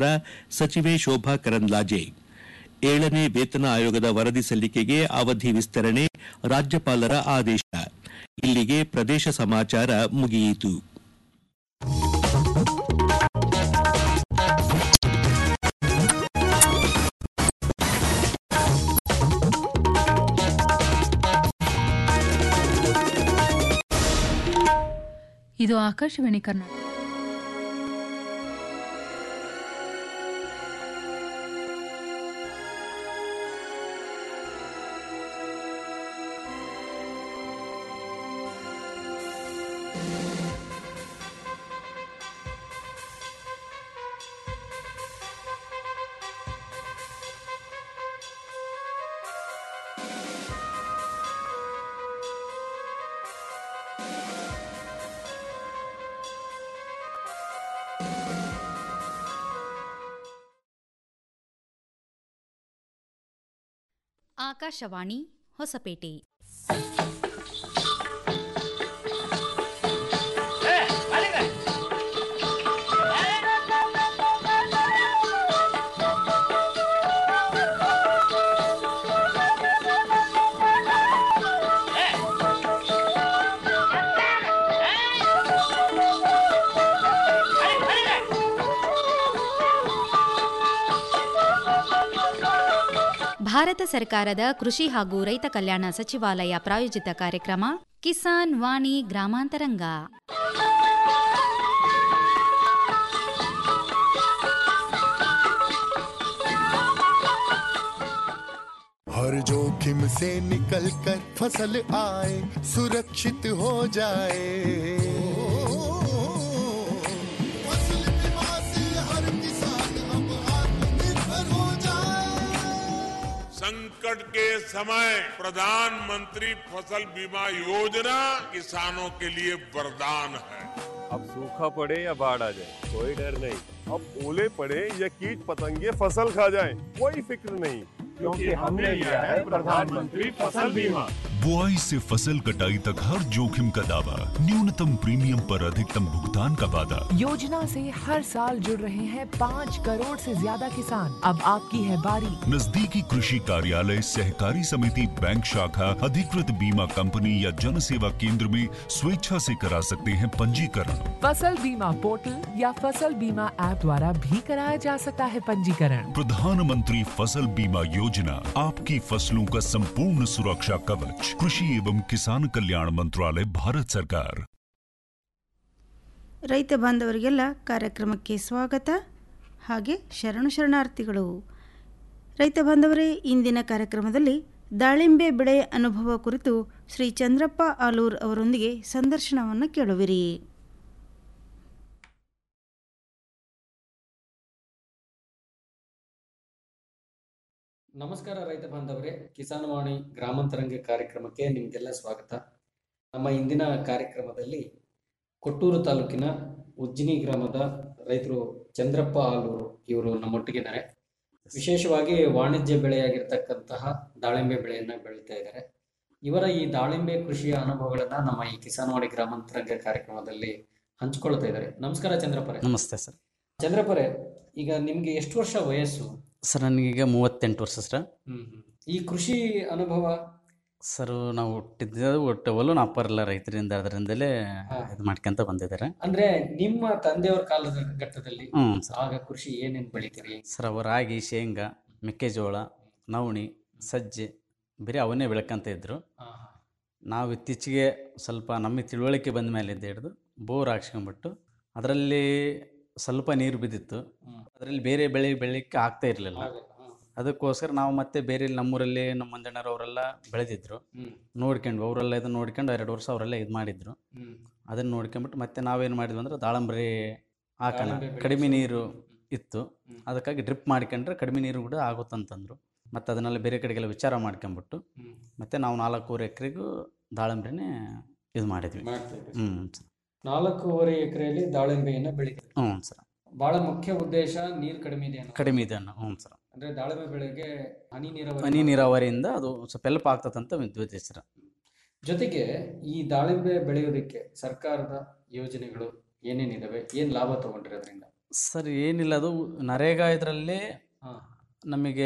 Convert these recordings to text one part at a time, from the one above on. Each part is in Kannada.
ಮಾತ್ರ ಸಚಿವೆ ಶೋಭಾ ಕರಂದ್ಲಾಜೆ ಏಳನೇ ವೇತನ ಆಯೋಗದ ವರದಿ ಸಲ್ಲಿಕೆಗೆ ಅವಧಿ ವಿಸ್ತರಣೆ ರಾಜ್ಯಪಾಲರ ಆದೇಶ ಇಲ್ಲಿಗೆ ಪ್ರದೇಶ ಸಮಾಚಾರ ಮುಗಿಯಿತು ಇದು ಆಕಾಶವಾಣಿ ಕರ್ನಾಟಕ ಆಕಾಶವಾಣಿ ಹೊಸಪೇಟೆ ಭಾರತ ಸರ್ಕಾರದ ಕೃಷಿ ಹಾಗೂ ರೈತ ಕಲ್ಯಾಣ ಸಚಿವಾಲಯ ಪ್ರಾಯೋಜಿತ ಕಾರ್ಯಕ್ರಮ ಕಿಸಾನ್ ವಾಣಿ ಗ್ರಾಮಾಂತರಂಗ हर जोखिम से निकल कर फसल आए सुरक्षित हो जाए फसल बीमा से हर किसान अब आत्मनिर्भर हो जाए संकट के समय प्रधानमंत्री फसल बीमा योजना किसानों के लिए वरदान है अब सूखा पड़े या बाढ़ आ जाए कोई डर नहीं अब ओले पड़े या कीट पतंगे फसल खा जाए कोई फिक्र नहीं क्योंकि हमने लिया है प्रधानमंत्री फसल बीमा बुआई से फसल कटाई तक हर जोखिम का दावा न्यूनतम प्रीमियम पर अधिकतम भुगतान का वादा योजना से हर साल जुड़ रहे हैं पाँच करोड़ से ज्यादा किसान अब आपकी है बारी नजदीकी कृषि कार्यालय सहकारी समिति बैंक शाखा अधिकृत बीमा कंपनी या जन सेवा केंद्र में स्वेच्छा से करा सकते हैं पंजीकरण फसल बीमा पोर्टल या फसल बीमा ऐप द्वारा भी कराया जा सकता है पंजीकरण प्रधानमंत्री फसल बीमा योजना आपकी फसलों का संपूर्ण सुरक्षा कवच कृषि एवं किसान कल्याण मंत्रालय भारत सरकार ರೈತ ಬಾಂಧವರಿಗೆಲ್ಲ ಕಾರ್ಯಕ್ರಮಕ್ಕೆ ಸ್ವಾಗತ ಹಾಗೆ ಶರಣು ಶರಣಾರ್ಥಿಗಳು ರೈತ ಬಾಂಧವರೇ ಇಂದಿನ ಕಾರ್ಯಕ್ರಮದಲ್ಲಿ ದಾಳಿಂಬೆ ಬೆಳೆ ಅನುಭವ ಕುರಿತು ಶ್ರೀ ಚಂದ್ರಪ್ಪ ಆಲೂರ್ ಅವರೊಂದಿಗೆ ಸಂದರ್ಶನವನ್ನು ಕೇಳುವಿರಿ ನಮಸ್ಕಾರ ರೈತ ಬಾಂಧವರೇ ಕಿಸಾನ್ ವಾಣಿ ಗ್ರಾಮಾಂತರಂಗ ಕಾರ್ಯಕ್ರಮಕ್ಕೆ ನಿಮಗೆಲ್ಲ ಸ್ವಾಗತ ನಮ್ಮ ಇಂದಿನ ಕಾರ್ಯಕ್ರಮದಲ್ಲಿ ಕೊಟ್ಟೂರು ತಾಲೂಕಿನ ಉಜ್ಜಿನಿ ಗ್ರಾಮದ ರೈತರು ಚಂದ್ರಪ್ಪ ಆಲೂರು ಇವರು ನಮ್ಮೊಟ್ಟಿಗಿದ್ದಾರೆ ವಿಶೇಷವಾಗಿ ವಾಣಿಜ್ಯ ಬೆಳೆಯಾಗಿರ್ತಕ್ಕಂತಹ ದಾಳಿಂಬೆ ಬೆಳೆಯನ್ನ ಬೆಳೀತಾ ಇದ್ದಾರೆ ಇವರ ಈ ದಾಳಿಂಬೆ ಕೃಷಿಯ ಅನುಭವಗಳನ್ನ ನಮ್ಮ ಈ ಕಿಸಾನ್ ವಾಣಿ ಗ್ರಾಮಾಂತರಂಗ ಕಾರ್ಯಕ್ರಮದಲ್ಲಿ ಹಂಚ್ಕೊಳ್ತಾ ಇದ್ದಾರೆ ನಮಸ್ಕಾರ ಚಂದ್ರಪ್ಪರೇ ನಮಸ್ತೆ ಸರ್ ಚಂದ್ರಪ್ಪರೇ ಈಗ ನಿಮ್ಗೆ ಎಷ್ಟು ವರ್ಷ ವಯಸ್ಸು ಸರ್ ನನಗೀಗ ಮೂವತ್ತೆಂಟು ವರ್ಷ ಸರ್ ಹ್ಮ್ ಹ್ಮ್. ಈ ಕೃಷಿ ಅನುಭವ ಸರ್ ನಾವು ಹುಟ್ಟಿದ್ದು ಒಟ್ಟು ಒಲು ಅಪ್ಪರೆಲ್ಲ ರೈತರಿಂದ ಅದರಿಂದಲೇ ಹಾ. ಇದು ಮಾಡ್ಕೊಂತ ಬಂದಿದ್ದಾರೆ ಅಂದ್ರೆ ನಿಮ್ಮ ತಂದೆಯವರ ಕಾಲದ ಘಟ್ಟದಲ್ಲಿ ಹ್ಞೂ ಸರ್ ಆಗ ಕೃಷಿ ಏನೇನ್ ಬೆಳಿತೀರಿ ಸರ್ ಅವು ರಾಗಿ ಶೇಂಗಾ ಮೆಕ್ಕೆಜೋಳ ನವಣಿ ಸಜ್ಜೆ ಬರೀ ಅವನ್ನೇ ಬೆಳ್ಕೊಂತ ಇದ್ರು ಹಾ, ಹಾ. ನಾವು ಇತ್ತೀಚೆಗೆ ಸ್ವಲ್ಪ ನಮಗೆ ತಿಳುವಳಿಕೆ ಬಂದ ಮೇಲಿಂದ ಹಿಡಿದು ಬೋರ್ ಹಾಕ್ಸ್ಕೊಂಬಿಟ್ಟು ಅದರಲ್ಲಿ ಸ್ವಲ್ಪ ನೀರು ಬಿದ್ದಿತ್ತು ಹ್ಮ್. ಅದರಲ್ಲಿ ಬೇರೆ ಬೆಳೆ ಬೆಳೀಲಿಕ್ಕೆ ಆಗ್ತಾ ಇರಲಿಲ್ಲ ಆಗಲ್ಲ, ಹಾ. ಅದಕ್ಕೋಸ್ಕರ ನಾವು ಮತ್ತೆ ಬೇರೆ ನಮ್ಮೂರಲ್ಲಿ ನಮ್ಮ ಮಂಜಣ್ಣರವರೆಲ್ಲ ಬೆಳೆದಿದ್ರು ಹ್ಮ್ ನೋಡ್ಕೊಂಡು ಅವರೆಲ್ಲ ಇದನ್ನ ನೋಡ್ಕೊಂಡು ಎರಡು ವರ್ಷ ಅವರೆಲ್ಲ ಇದು ಮಾಡಿದ್ರು ಹ್ಮ್ ಅದನ್ನ ನೋಡ್ಕೊಂಬಿಟ್ಟು ಮತ್ತೆ ನಾವೇನು ಮಾಡಿದ್ವಿ ಅಂದ್ರೆ ದಾಳಂಬ್ರಿ ಹಾಕೋಣ ದಾಳಿಂಬೆ ಬೆಳೆ ಕಡಿಮೆ ಶುರು ನೀರು ಮಾಡಿದ್ವಿ. ಇತ್ತು ಹ್ಮ್. ಅದಕ್ಕಾಗಿ ಡ್ರಿಪ್ ಮಾಡ್ಕೊಂಡ್ರೆ ಕಡಿಮೆ ನೀರು ಕೂಡ ಆಗುತ್ತಂತಂದ್ರು ಮತ್ತು ಅದನ್ನೆಲ್ಲ ಬೇರೆ ಕಡೆಗೆಲ್ಲ ವಿಚಾರ ಮಾಡ್ಕೊಂಬಿಟ್ಟು ಹ್ಮ್. ಮತ್ತೆ ನಾವು ನಾಲ್ಕೂವರೆ ಎಕರೆಗೂ ದಾಳಂಬ್ರಿನೇ ಇದು ಮಾಡಿದ್ವಿ ಮಾಡ್ತಾ ಇದ್ದೀರಿ. ಹ್ಞೂ ಸರ್ ನಾಲ್ಕೂವರೆ ಎಕರೆಯಲ್ಲಿ ದಾಳಿಂಬೆಯನ್ನ ಬೆಳಿತೀರಿ ಹ್ಞೂ ಸರ್ ಬಹಳ ಮುಖ್ಯ ಉದ್ದೇಶ ನೀರ್ ಕಡಿಮೆ ಇದೆ ಅನ್ನೋದು. ಕಡಿಮೆ ಇದೆ ಅನ್ನೋ ಹ್ಞೂ ಸರ್ ಅಂದ್ರೆ ದಾಳಿಂಬೆ ಬೆಳೆಗೆ ಹನಿ ನೀರಾವರಿ ಹನಿ ನೀರಾವರಿಯಿಂದ ಅದು ಸ್ವಲ್ಪ ಹೆಲ್ಪ್ ಆಗ್ತದಂತ ಉದ್ದೇಶ ಸರ್ ಜೊತೆಗೆ ಈ ದಾಳಿಂಬೆ ಬೆಳೆಯೋದಕ್ಕೆ ಸರ್ಕಾರದ ಯೋಜನೆಗಳು ಏನೇನಿದಾವೆ ಏನ್ ಲಾಭ ತಗೊಂಡ್ರಿ ಅದರಿಂದ ಸರ್ ಏನಿಲ್ಲ ಅದು ನರೇಗಾ ಇದರಲ್ಲಿ ನಮಗೆ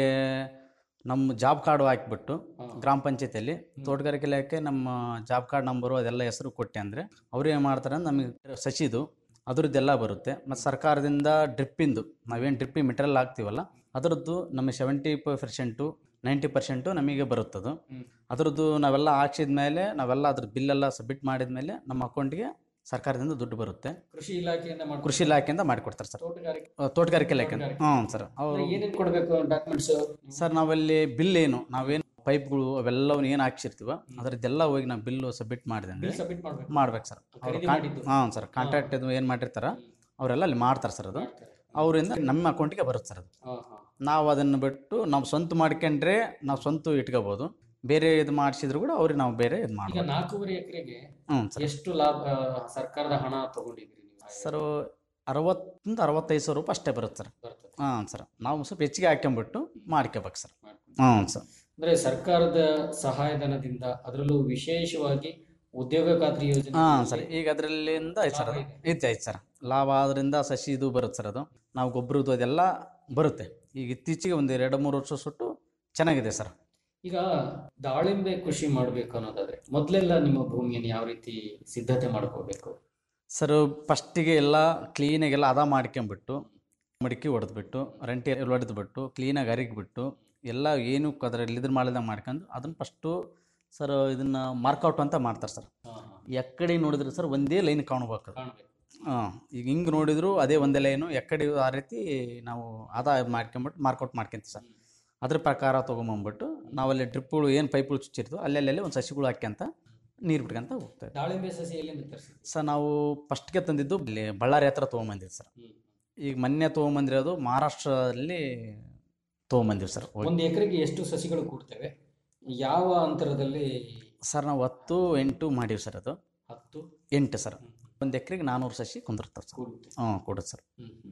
ನಮ್ಮ ಜಾಬ್ ಕಾರ್ಡು ಹಾಕಿಬಿಟ್ಟು ಗ್ರಾಮ ಪಂಚಾಯತಿಯಲ್ಲಿ ತೋಟಗಾರಿಕೆ ಇಲಾಖೆ ನಮ್ಮ ಜಾಬ್ ಕಾರ್ಡ್ ನಂಬರು ಅದೆಲ್ಲ ಹೆಸರು ಕೊಟ್ಟೆ ಅಂದರೆ ಅವ್ರು ಏನು ಮಾಡ್ತಾರೆ ಅಂದ್ರೆ ನಮಗೆ ಸಸಿದು ಅದ್ರದ್ದೆಲ್ಲ ಬರುತ್ತೆ ಮತ್ತು ಸರ್ಕಾರದಿಂದ ಡ್ರಿಪ್ಪಿಂದು ನಾವೇನು ಡ್ರಿಪ್ಪಿಂಗ್ ಮೆಟೀರಿಯಲ್ ಹಾಕ್ತೀವಲ್ಲ ಅದರದ್ದು ನಮಗೆ ಸೆವೆಂಟಿ ಪರ್ಸೆಂಟು ನೈಂಟಿ ಪರ್ಸೆಂಟು ನಮಗೆ ಬರುತ್ತದು ಅದರದ್ದು ನಾವೆಲ್ಲ ಹಾಕ್ಸಿದ ಮೇಲೆ ನಾವೆಲ್ಲ ಅದ್ರ ಬಿಲ್ಲೆಲ್ಲ ಸಬ್ಮಿಟ್ ಮಾಡಿದ ಮೇಲೆ ನಮ್ಮ ಅಕೌಂಟಿಗೆ ಸರ್ಕಾರದಿಂದ ದುಡ್ಡು ಬರುತ್ತೆ ಕೃಷಿ ಇಲಾಖೆಯಿಂದ ಮಾಡ್ಕೊಡ್ತಾರೆ. ಕೃಷಿ ಇಲಾಖೆಯಿಂದ ಮಾಡಿಕೊಡ್ತಾರೆ ಸರ್ ತೋಟಗಾರಿಕೆ ಆ, ತೋಟಗಾರಿಕೆ ಇಲಾಖೆ ತೋಟಗಾರಿಕೆ. ಹ್ಞೂ ಸರ್ ಅವರು ಏನೇನು ಕೊಡಬೇಕು ಡಾಕ್ಯುಮೆಂಟ್ಸ್ ಸರ್ ನಾವಲ್ಲಿ ಬಿಲ್ ಏನು ನಾವೇನು ಪೈಪ್ಗಳು ಅವೆಲ್ಲವನ್ನ ಏನು ಹಾಕ್ಸಿರ್ತೀವ ಅದರದ್ದೆಲ್ಲ ಹೋಗಿ ನಾವು ಬಿಲ್ಲು ಸಬ್ಮಿಟ್ ಮಾಡಿದೆ ಅಂದರೆ Bill submit ಮಾಡ್ಬೇಕು. ಮಾಡ್ಬೇಕು ಸರ್ ಅವ್ರು ಖರೀದಿ ಕಾನ್ ಮಾಡಿದ್ದು. ಹಾಂ ಸರ್ ಕಾಂಟ್ರಾಕ್ಟ್ ಇದು ಏನು ಮಾಡಿರ್ತಾರ ಅವರೆಲ್ಲ ಅಲ್ಲಿ ಮಾಡ್ತಾರೆ ಸರ್ ಅದು ಅವರಿಂದ ನಮ್ಮ ಅಕೌಂಟಿಗೆ ಬರುತ್ತೆ ಸರ್ ಅದು ನಾವು ಅದನ್ನು ಬಿಟ್ಟು ನಾವು ಸ್ವಂತ ಮಾಡ್ಕೊಂಡ್ರೆ ನಾವು ಸ್ವಂತ ಇಟ್ಕೋಬೋದು ಬೇರೆ ಇದು ಮಾಡಿಸಿದ್ರು ಕೂಡ ಅವ್ರಿಗೆ ನಾವು ಬೇರೆ ಇದು ಈಗ ಮಾಡ್ಬೋದು ನಾಲ್ಕೂವರೆ ಎಕರೆಗೆ ಹ್ಞೂ ಸರ್ ಎಷ್ಟು ಲಾಭ ಆ, ಸರ್ಕಾರದ ಹಣ ತಗೊಂಡಿದ್ರಿ ನೀವು ಸರ್ ಅರವತ್ತರಿಂದ ಅರವತ್ತೈದು ಸಾವಿರ ರೂಪಾಯಿ ಅಷ್ಟೇ ಬರುತ್ತೆ ಸರ್ ಹಾಂ ಸರ್ ನಾವು ಸ್ವಲ್ಪ ಹೆಚ್ಚಿಗೆ ಹಾಕ್ಕೊಂಬಿಟ್ಟು ಮಾಡ್ಕೋಬೇಕು ಸರ್ ಹ್ಞೂ ಸರ್ ಅಂದ್ರೆ ಸರ್ಕಾರದ ಸಹಾಯಧನದಿಂದ ಅದರಲ್ಲೂ ವಿಶೇಷವಾಗಿ ಉದ್ಯೋಗ ಖಾತ್ರಿ ಯೋಜನೆ ಹಾಂ ಸರ್ ಈಗ ಅದರಲ್ಲಿಂದ ಐತೆ ಸರ್ ಅದು ಐತೆ ಐತೆ ಸರ್ ಲಾಭ ಅದರಿಂದ ಸಸಿ ಇದು ಬರುತ್ತೆ ಸರ್ ಅದು ನಾವು ಗೊಬ್ಬರದ್ದು ಅದೆಲ್ಲ ಬರುತ್ತೆ ಈಗ ಇತ್ತೀಚೆಗೆ ಒಂದು ಎರಡು ಮೂರು ವರ್ಷ ಸುಟ್ಟು ಚೆನ್ನಾಗಿದೆ ಸರ್ ಈಗ ದಾಳಿಂಬೆ ಕೃಷಿ ಮಾಡಬೇಕು ಅನ್ನೋದಾದ್ರೆ ಮೊದಲೆಲ್ಲ ನಿಮ್ಮ ಭೂಮಿಯನ್ನು ಯಾವ ರೀತಿ ಸಿದ್ಧತೆ ಮಾಡ್ಕೋಬೇಕು ಸರ್ ಫಸ್ಟಿಗೆ ಎಲ್ಲ ಕ್ಲೀನಾಗೆಲ್ಲ ಹದ ಮಾಡ್ಕೊಂಬಿಟ್ಟು ಮಡಿಕೆ ಹೊಡೆದ್ಬಿಟ್ಟು ರಂಟಿ ಹೊಡೆದ್ಬಿಟ್ಟು ಕ್ಲೀನಾಗಿ ಅರಿಗ್ಬಿಟ್ಟು ಎಲ್ಲ ಏನು ಅದರಲ್ಲಿ ಇದ್ರ ಮಾಡಿದಂಗೆ ಮಾಡ್ಕೊಂಡು ಅದನ್ನು ಫಸ್ಟು ಸರ್ ಇದನ್ನು ಮಾರ್ಕೌಟ್ ಅಂತ ಮಾಡ್ತಾರೆ ಸರ್ ಎಕ್ಕಡೆ ನೋಡಿದ್ರೆ ಸರ್ ಒಂದೇ ಲೈನ್ ಕಾಣ್ಬೇಕು ಹಾಂ ಈಗ ಹಿಂಗೆ ನೋಡಿದ್ರು ಅದೇ ಒಂದೇ ಲೈನು ಎಕ್ಕಡೆ ಆ ರೀತಿ ನಾವು ಅದ ಮಾಡ್ಕೊಂಬಿಟ್ಟು ಮಾರ್ಕೌಟ್ ಮಾಡ್ಕೊಂತೀವಿ ಸರ್ ಅದ್ರ ಪ್ರಕಾರ ತೊಗೊಂಬಂದ್ಬಿಟ್ಟು ನಾವಲ್ಲಿ ಡ್ರಿಪ್ಗಳು ಏನು ಪೈಪ್ಗಳು ಚುಚ್ಚಿರ್ತೀವೋ ಅಲ್ಲೆಲ್ಲೇ ಒಂದು ಸಸಿಗಳು ಹಾಕ್ಯಂತ ನೀರು ಬಿಟ್ಕೊಂತ ಹೋಗ್ತೇವೆ ದಾಳಿಂಬೆ ಸಸಿ ಎಲ್ಲಿಂದ ತರಿಸಿ ಸರ್ ನಾವು ಫಸ್ಟ್ಗೆ ತಂದಿದ್ದು ಇಲ್ಲಿ ಬಳ್ಳಾರಿ ಹತ್ರ ತೊಗೊಂಬಂದಿದ್ದು ಸರ್ ಈಗ ಮೊನ್ನೆ ತೊಗೊಂಬಂದಿರೋದು ಮಹಾರಾಷ್ಟ್ರದಲ್ಲಿ ತೊಗೊಂಬಂದಿವಿ ಸರ್ ಹೋಗಿ. ಒಂದು ಎಕರೆಗೆ ಎಷ್ಟು ಸಸಿಗಳು ಕೂಡ್ತೇವೆ ಯಾವ ಅಂತರದಲ್ಲಿ ಸರ್ ನಾವು ಹತ್ತು ಎಂಟು ಮಾಡೀವಿ ಸರ್ ಅದು ಹತ್ತು ಎಂಟು ಸರ್ ಒಂದು ಎಕರೆಗೆ ನಾನ್ನೂರು ಸಸಿ ಕುಂದಿರ್ತಾವೆ ಸರ್ ಕೂಡುತ್ತೆ. ಹ್ಞೂ ಕೊಡುತ್ತೆ ಸರ್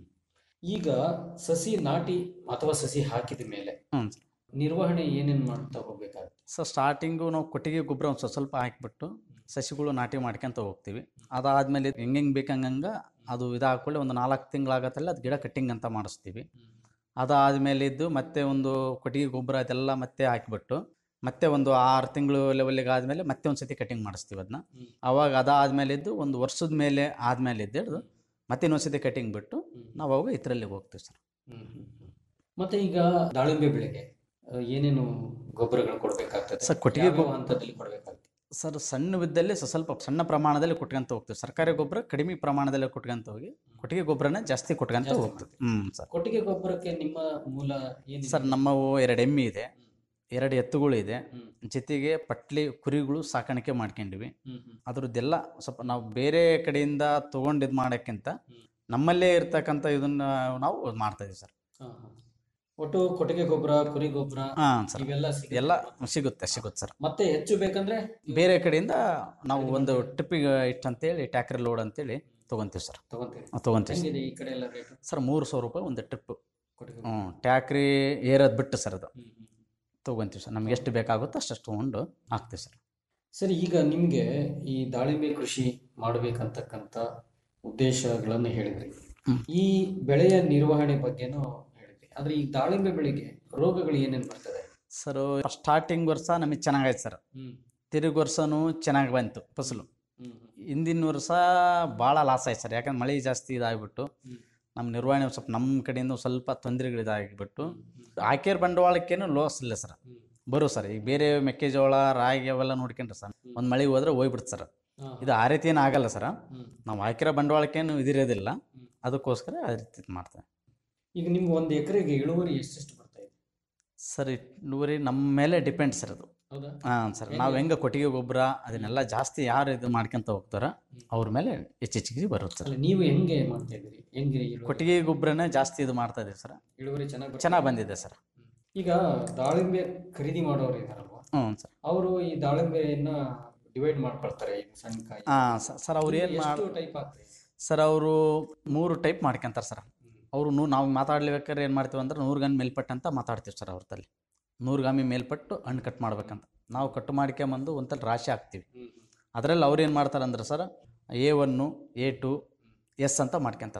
ಈಗ ಸಸಿ ನಾಟಿ ಅಥವಾ ಸಸಿ ಹಾಕಿದ ಮೇಲೆ ಹ್ಞೂ ಸರ್ ನಿರ್ವಹಣೆ ಏನೇನು ಮಾಡ್ತಾ ಹೋಗ್ಬೇಕಾಗುತ್ತೆ ಸರ್ ಸ್ಟಾರ್ಟಿಂಗು ನಾವು ಕೊಟ್ಟಿಗೆ ಗೊಬ್ಬರ ಒಂದು ಸ್ವಲ್ಪ ಸ್ವಲ್ಪ ಹಾಕಿಬಿಟ್ಟು ಸಸಿಗಳು ನಾಟಿ ಮಾಡ್ಕೊಂತ ಹೋಗ್ತೀವಿ ಅದಾದಮೇಲೆ ಹೆಂಗೆ ಹೆಂಗೆ ಬೇಕಂಗಂಗೆ ಅದು ಇದಾಗ್ಕೊಳ್ಳಿ ಒಂದು ನಾಲ್ಕು ತಿಂಗಳಾಗತ್ತಲ್ಲ ಅದು ಗಿಡ ಕಟ್ಟಿಂಗ್ ಅಂತ ಮಾಡಿಸ್ತೀವಿ ಅದಾದಮೇಲೆ ಇದ್ದು ಮತ್ತೆ ಒಂದು ಕೊಟ್ಟಿಗೆ ಗೊಬ್ಬರ ಅದೆಲ್ಲ ಮತ್ತೆ ಹಾಕಿಬಿಟ್ಟು ಮತ್ತೆ ಒಂದು ಆರು ತಿಂಗಳು ಲೆವೆಲ್ಲಿಗೆ ಆದಮೇಲೆ ಮತ್ತೆ ಒಂದು ಸತಿ ಕಟಿಂಗ್ ಮಾಡಿಸ್ತೀವಿ ಅದನ್ನ ಅವಾಗ ಅದಾದಮೇಲೆ ಇದ್ದು ಒಂದು ವರ್ಷದ ಮೇಲೆ ಆದಮೇಲೆ ಇದ್ದು ಹಿಡ್ದು ಮತ್ತೆ ಇನ್ನೊಂದು ಸತಿ ಕಟಿಂಗ್ ಬಿಟ್ಟು ನಾವು ಅವಾಗ ಇದರಲ್ಲಿ ಹೋಗ್ತೀವಿ ಸರ್ ಮತ್ತೆ ಈಗ ದಾಳಿಂಬೆ ಬೆಳೆಗೆ ಆ, ಏನೇನು ಗೊಬ್ಬರಗಳು ಕೊಡಬೇಕಾಗ್ತದೆ ಸರ್, ಕೊಟ್ಟಿಗೆ ಯಾವ್ಯಾವ ಗೊಬ್ಬ- ಹಂತದಲ್ಲಿ ಕೊಡಬೇಕಾಗ್ತದೆ ಸರ್ ಸಣ್ಣ ವಿದ್ದಲ್ಲಿ ಸ- ಸ್ವಲ್ಪ ಸಣ್ಣ ಪ್ರಮಾಣದಲ್ಲಿ ಕೊಟ್ಕೊಂತ ಹೋಗ್ತೀವಿ ಸರ್ಕಾರಿ ಗೊಬ್ಬರ ಕಡಿಮೆ ಪ್ರಮಾಣದಲ್ಲಿ ಕೊಟ್ಕೊಂತ ಹೋಗಿ ಕೊಟ್ಟಿಗೆ ಗೊಬ್ಬರನ ಜಾಸ್ತಿ ಕೊಟ್ಕೊಂತ ಜಾಸ್ತಿ ಹೋಗ್ತೀವಿ ಹ್ಞೂ ಸರ್ ಕೊಟ್ಟಿಗೆ ಗೊಬ್ಬರಕ್ಕೆ ನಿಮ್ಮ ಮೂಲ ಏನು ಸರ್ ನಮ್ಮವು ಎರಡು ಎಮ್ಮೆ ಇದೆ ಎರಡು ಎತ್ತುಗಳು ಇದೆ ಜೊತೆಗೆ ಪಟ್ಲಿ ಕುರಿಗಳು ಸಾಕಾಣಿಕೆ ಮಾಡ್ಕೊಂಡಿವಿ ಹ್ಮ್, ಹ್ಮ್. ಅದ್ರದ್ದೆಲ್ಲ ಸ್ವಲ್ಪ ನಾವು ಬೇರೆ ಕಡೆಯಿಂದ ತೊಗೊಂಡು ಇದು ಮಾಡೋಕ್ಕಿಂತ ನಮ್ಮಲ್ಲೇ ಇರ್ತಕ್ಕಂಥ ಇದನ್ನ ನಾವು ಮಾಡ್ತಾ ಇದೀವಿ ಸರ್ ಹಾ, ಹಾ. ಒಟ್ಟು ಕೊಟ್ಟಿಗೆ ಗೊಬ್ಬರ ಕುರಿ ಗೊಬ್ಬರ ಹಾಂ ಸರ್ ಇವೆಲ್ಲ ಸಿಗುತ್ತೆ. ಎಲ್ಲ ಸಿಗುತ್ತೆ ಸಿಗುತ್ತೆ ಸರ್ ಮತ್ತೆ ಹೆಚ್ಚು ಬೇಕಂದ್ರೆ ಬೇರೆ ಕಡೆಯಿಂದ ನಾವು ಒಂದು ಟ್ರಿಪ್ಪಿಗೆ ಇಷ್ಟು ಅಂತೇಳಿ ಟ್ಯಾಕ್ರಿ ಲೋಡ್ ಅಂತೇಳಿ ತೊಗೊಂತೀವಿ ಸರ್ ತಗೊಂತೀವಿ ತೊಗೊಂತೀವಿ ಹೆಂಗಿದೆ ಈ ಕಡೆ ಎಲ್ಲ ರೇಟ್ ಸರ್ ಮೂರು ಸಾವಿರ ರೂಪಾಯಿ ಒಂದು ಟ್ರಿಪ್ಪು ಕೊಟ್ಟಿಗೆ ಹ್ಞೂ ಟ್ಯಾಕ್ರಿ ಏರೋದು ಬಿಟ್ಟು ಸರ್ ಅದು ತೊಗೊಂತೀವಿ ಸರ್ ನಮ್ಗೆ ಎಷ್ಟು ಬೇಕಾಗುತ್ತೋ ಅಷ್ಟು ತೊಗೊಂಡು ಹಾಕ್ತೀವಿ ಸರ್ ಸರಿ ಈಗ ನಿಮಗೆ ಈ ದಾಳಿಂಬೆ ಕೃಷಿ ಮಾಡಬೇಕಂತಕ್ಕಂಥ ಉದ್ದೇಶಗಳನ್ನು ಹೇಳಿದ್ರಿ ಈ ಬೆಳೆಯ ನಿರ್ವಹಣೆ ಬಗ್ಗೆನೂ ಹೇಳಿದ್ರಿ ಆದ್ರೆ ಈ ದಾಳಿಂಬೆ ಬೆಳೆಗೆ ರೋಗಗಳು ಏನೇನು ಬರ್ತದೆ ಸರ್ ಸ್ಟಾರ್ಟಿಂಗ್ ವರ್ಷ ನಮಗೆ ಚೆನ್ನಾಗಾಯ್ತು ಸರ್ ಹ್ಮ್. ತಿರುಗಿ ವರ್ಷನೂ ಚೆನ್ನಾಗಿ ಬಂತು ಫಸಲು ಹಿಂದಿನ ವರ್ಷ ಭಾಳ ಲಾಸ್ ಆಯ್ತು ಸರ್ ಯಾಕಂದ್ರೆ ಮಳೆ ಜಾಸ್ತಿ ಇದಾಗ್ಬಿಟ್ಟು ನಮ್ಮ ನಿರ್ವಹಣೆ ಸ್ವಲ್ಪ ನಮ್ಮ ಕಡೆಯಿಂದ ಸ್ವಲ್ಪ ತೊಂದರೆಗಳು ಇದಾಗಿಬಿಟ್ಟು ಹಾಕಿರೋ ಬಂಡವಾಳಕ್ಕೇನು ಲಾಸ್ ಇಲ್ಲ ಸರ್ ಬರೋ ಸರ್ ಈಗ ಬೇರೆ ಮೆಕ್ಕೆಜೋಳ ರಾಗಿ ಅವೆಲ್ಲ ನೋಡ್ಕೊಂಡ್ರೆ ಸರ್ ಒಂದು ಮಳೆ ಹೋದ್ರೆ ಹೋಗ್ಬಿಡ್ತು ಸರ್ ಇದು ಆ ರೀತಿ ಏನು ಆಗಲ್ಲ ಸರ್ ನಾವು ಹಾಕಿರೋ ಬಂಡವಾಳಕ್ಕೇನು ಇದಿರೋದಿಲ್ಲ ಅದಕ್ಕೋಸ್ಕರ ಅದೇ ರೀತಿ ಮಾಡ್ತೇವೆ ಈಗ ನಿಮ್ಗೆ ಒಂದು ಎಕರೆಗೆ ಇಳುವರಿ ಎಷ್ಟೆಷ್ಟು ಬರ್ತಾ ಇದೆ ಸರ್ ಇಳುವರಿ ನಮ್ಮ ಮೇಲೆ ಡಿಪೆಂಡ್ ಸರ್ ಅದು ಹೌದಾ? ಹಾಂ ಸರ್ ನಾವು ಹೆಂಗೆ ಕೊಟ್ಟಿಗೆ ಗೊಬ್ಬರ ಅದನ್ನೆಲ್ಲ ಜಾಸ್ತಿ ಯಾರು ಇದು ಮಾಡ್ಕೊಂತ ಹೋಗ್ತಾರ ಅವ್ರ ಮೇಲೆ ಹೆಚ್ಚೆಚ್ಚಿಗೆ ಬರುತ್ತೆ ಸರ್ ಅಲ್ಲ ನೀವು ಹೆಂಗೆ ಮಾಡ್ತಾ ಇದ್ದೀರಿ ಹೆಂಗೆ ಇಳುವರಿ? ಕೊಟ್ಟಿಗೆ ಗೊಬ್ಬರನೇ ಜಾಸ್ತಿ ಇದು ಮಾಡ್ತಾ ಇದೀವಿ ಸರ್ ಇಳುವರಿ ಚೆನ್ನಾಗಿ ಚೆನ್ನಾಗಿ ಬಂದಿದೆ ಸರ್ ಈಗ ದಾಳಿಂಬೆ ಖರೀದಿ ಮಾಡೋರು ಇದಾರಲ್ವಾ ಹ್ಞೂ ಸರ್ ಅವರು ಈ ದಾಳಿಂಬೆಯನ್ನ ಡಿವೈಡ್ ಮಾಡ್ಕೊಳ್ತಾರೆ ಇದು ಸಣ್ಣ ಕಾಯಿ ಹಾಂ ಸರ್ ಅವ್ರು ಏನು ಎಷ್ಟು ಮಾಡಿ ಟೈಪ್ ಆಗ್ತದೆ ಸರ್ ಅವರು ಮೂರು ಟೈಪ್ ಮಾಡ್ಕೊಂತಾರೆ ಸರ್ ಅವರು ನೂ ನಾವು ಮಾತಾಡ್ಲಿಬೇಕಾದ್ರೆ ಏನು ಮಾಡ್ತೀವಿ ಅಂದ್ರೆ ನೂರು ಗನ್ ಮೇಲ್ಪಟ್ಟು ಅಂತ ಮಾತಾಡ್ತೀವಿ ಸರ್ ಅವ್ರ ತಲೆ ನೂರು ಗಾಮಿ ಮೇಲ್ಪಟ್ಟು ಹಣ್ಣು ಕಟ್ ಮಾಡ್ಬೇಕಂತ ನಾವು ಕಟ್ ಮಾಡ್ಕೊಂಬಂದು ಒಂತಲ್ಲಿ ರಾಶಿ ಹಾಕ್ತೀವಿ ಅದರಲ್ಲಿ ಅವ್ರು ಏನು ಮಾಡ್ತಾರೆ ಅಂದ್ರೆ sir A one A two S ಅಂತ ಮಾಡ್ಕೊಂತಾರೆ ಸರ್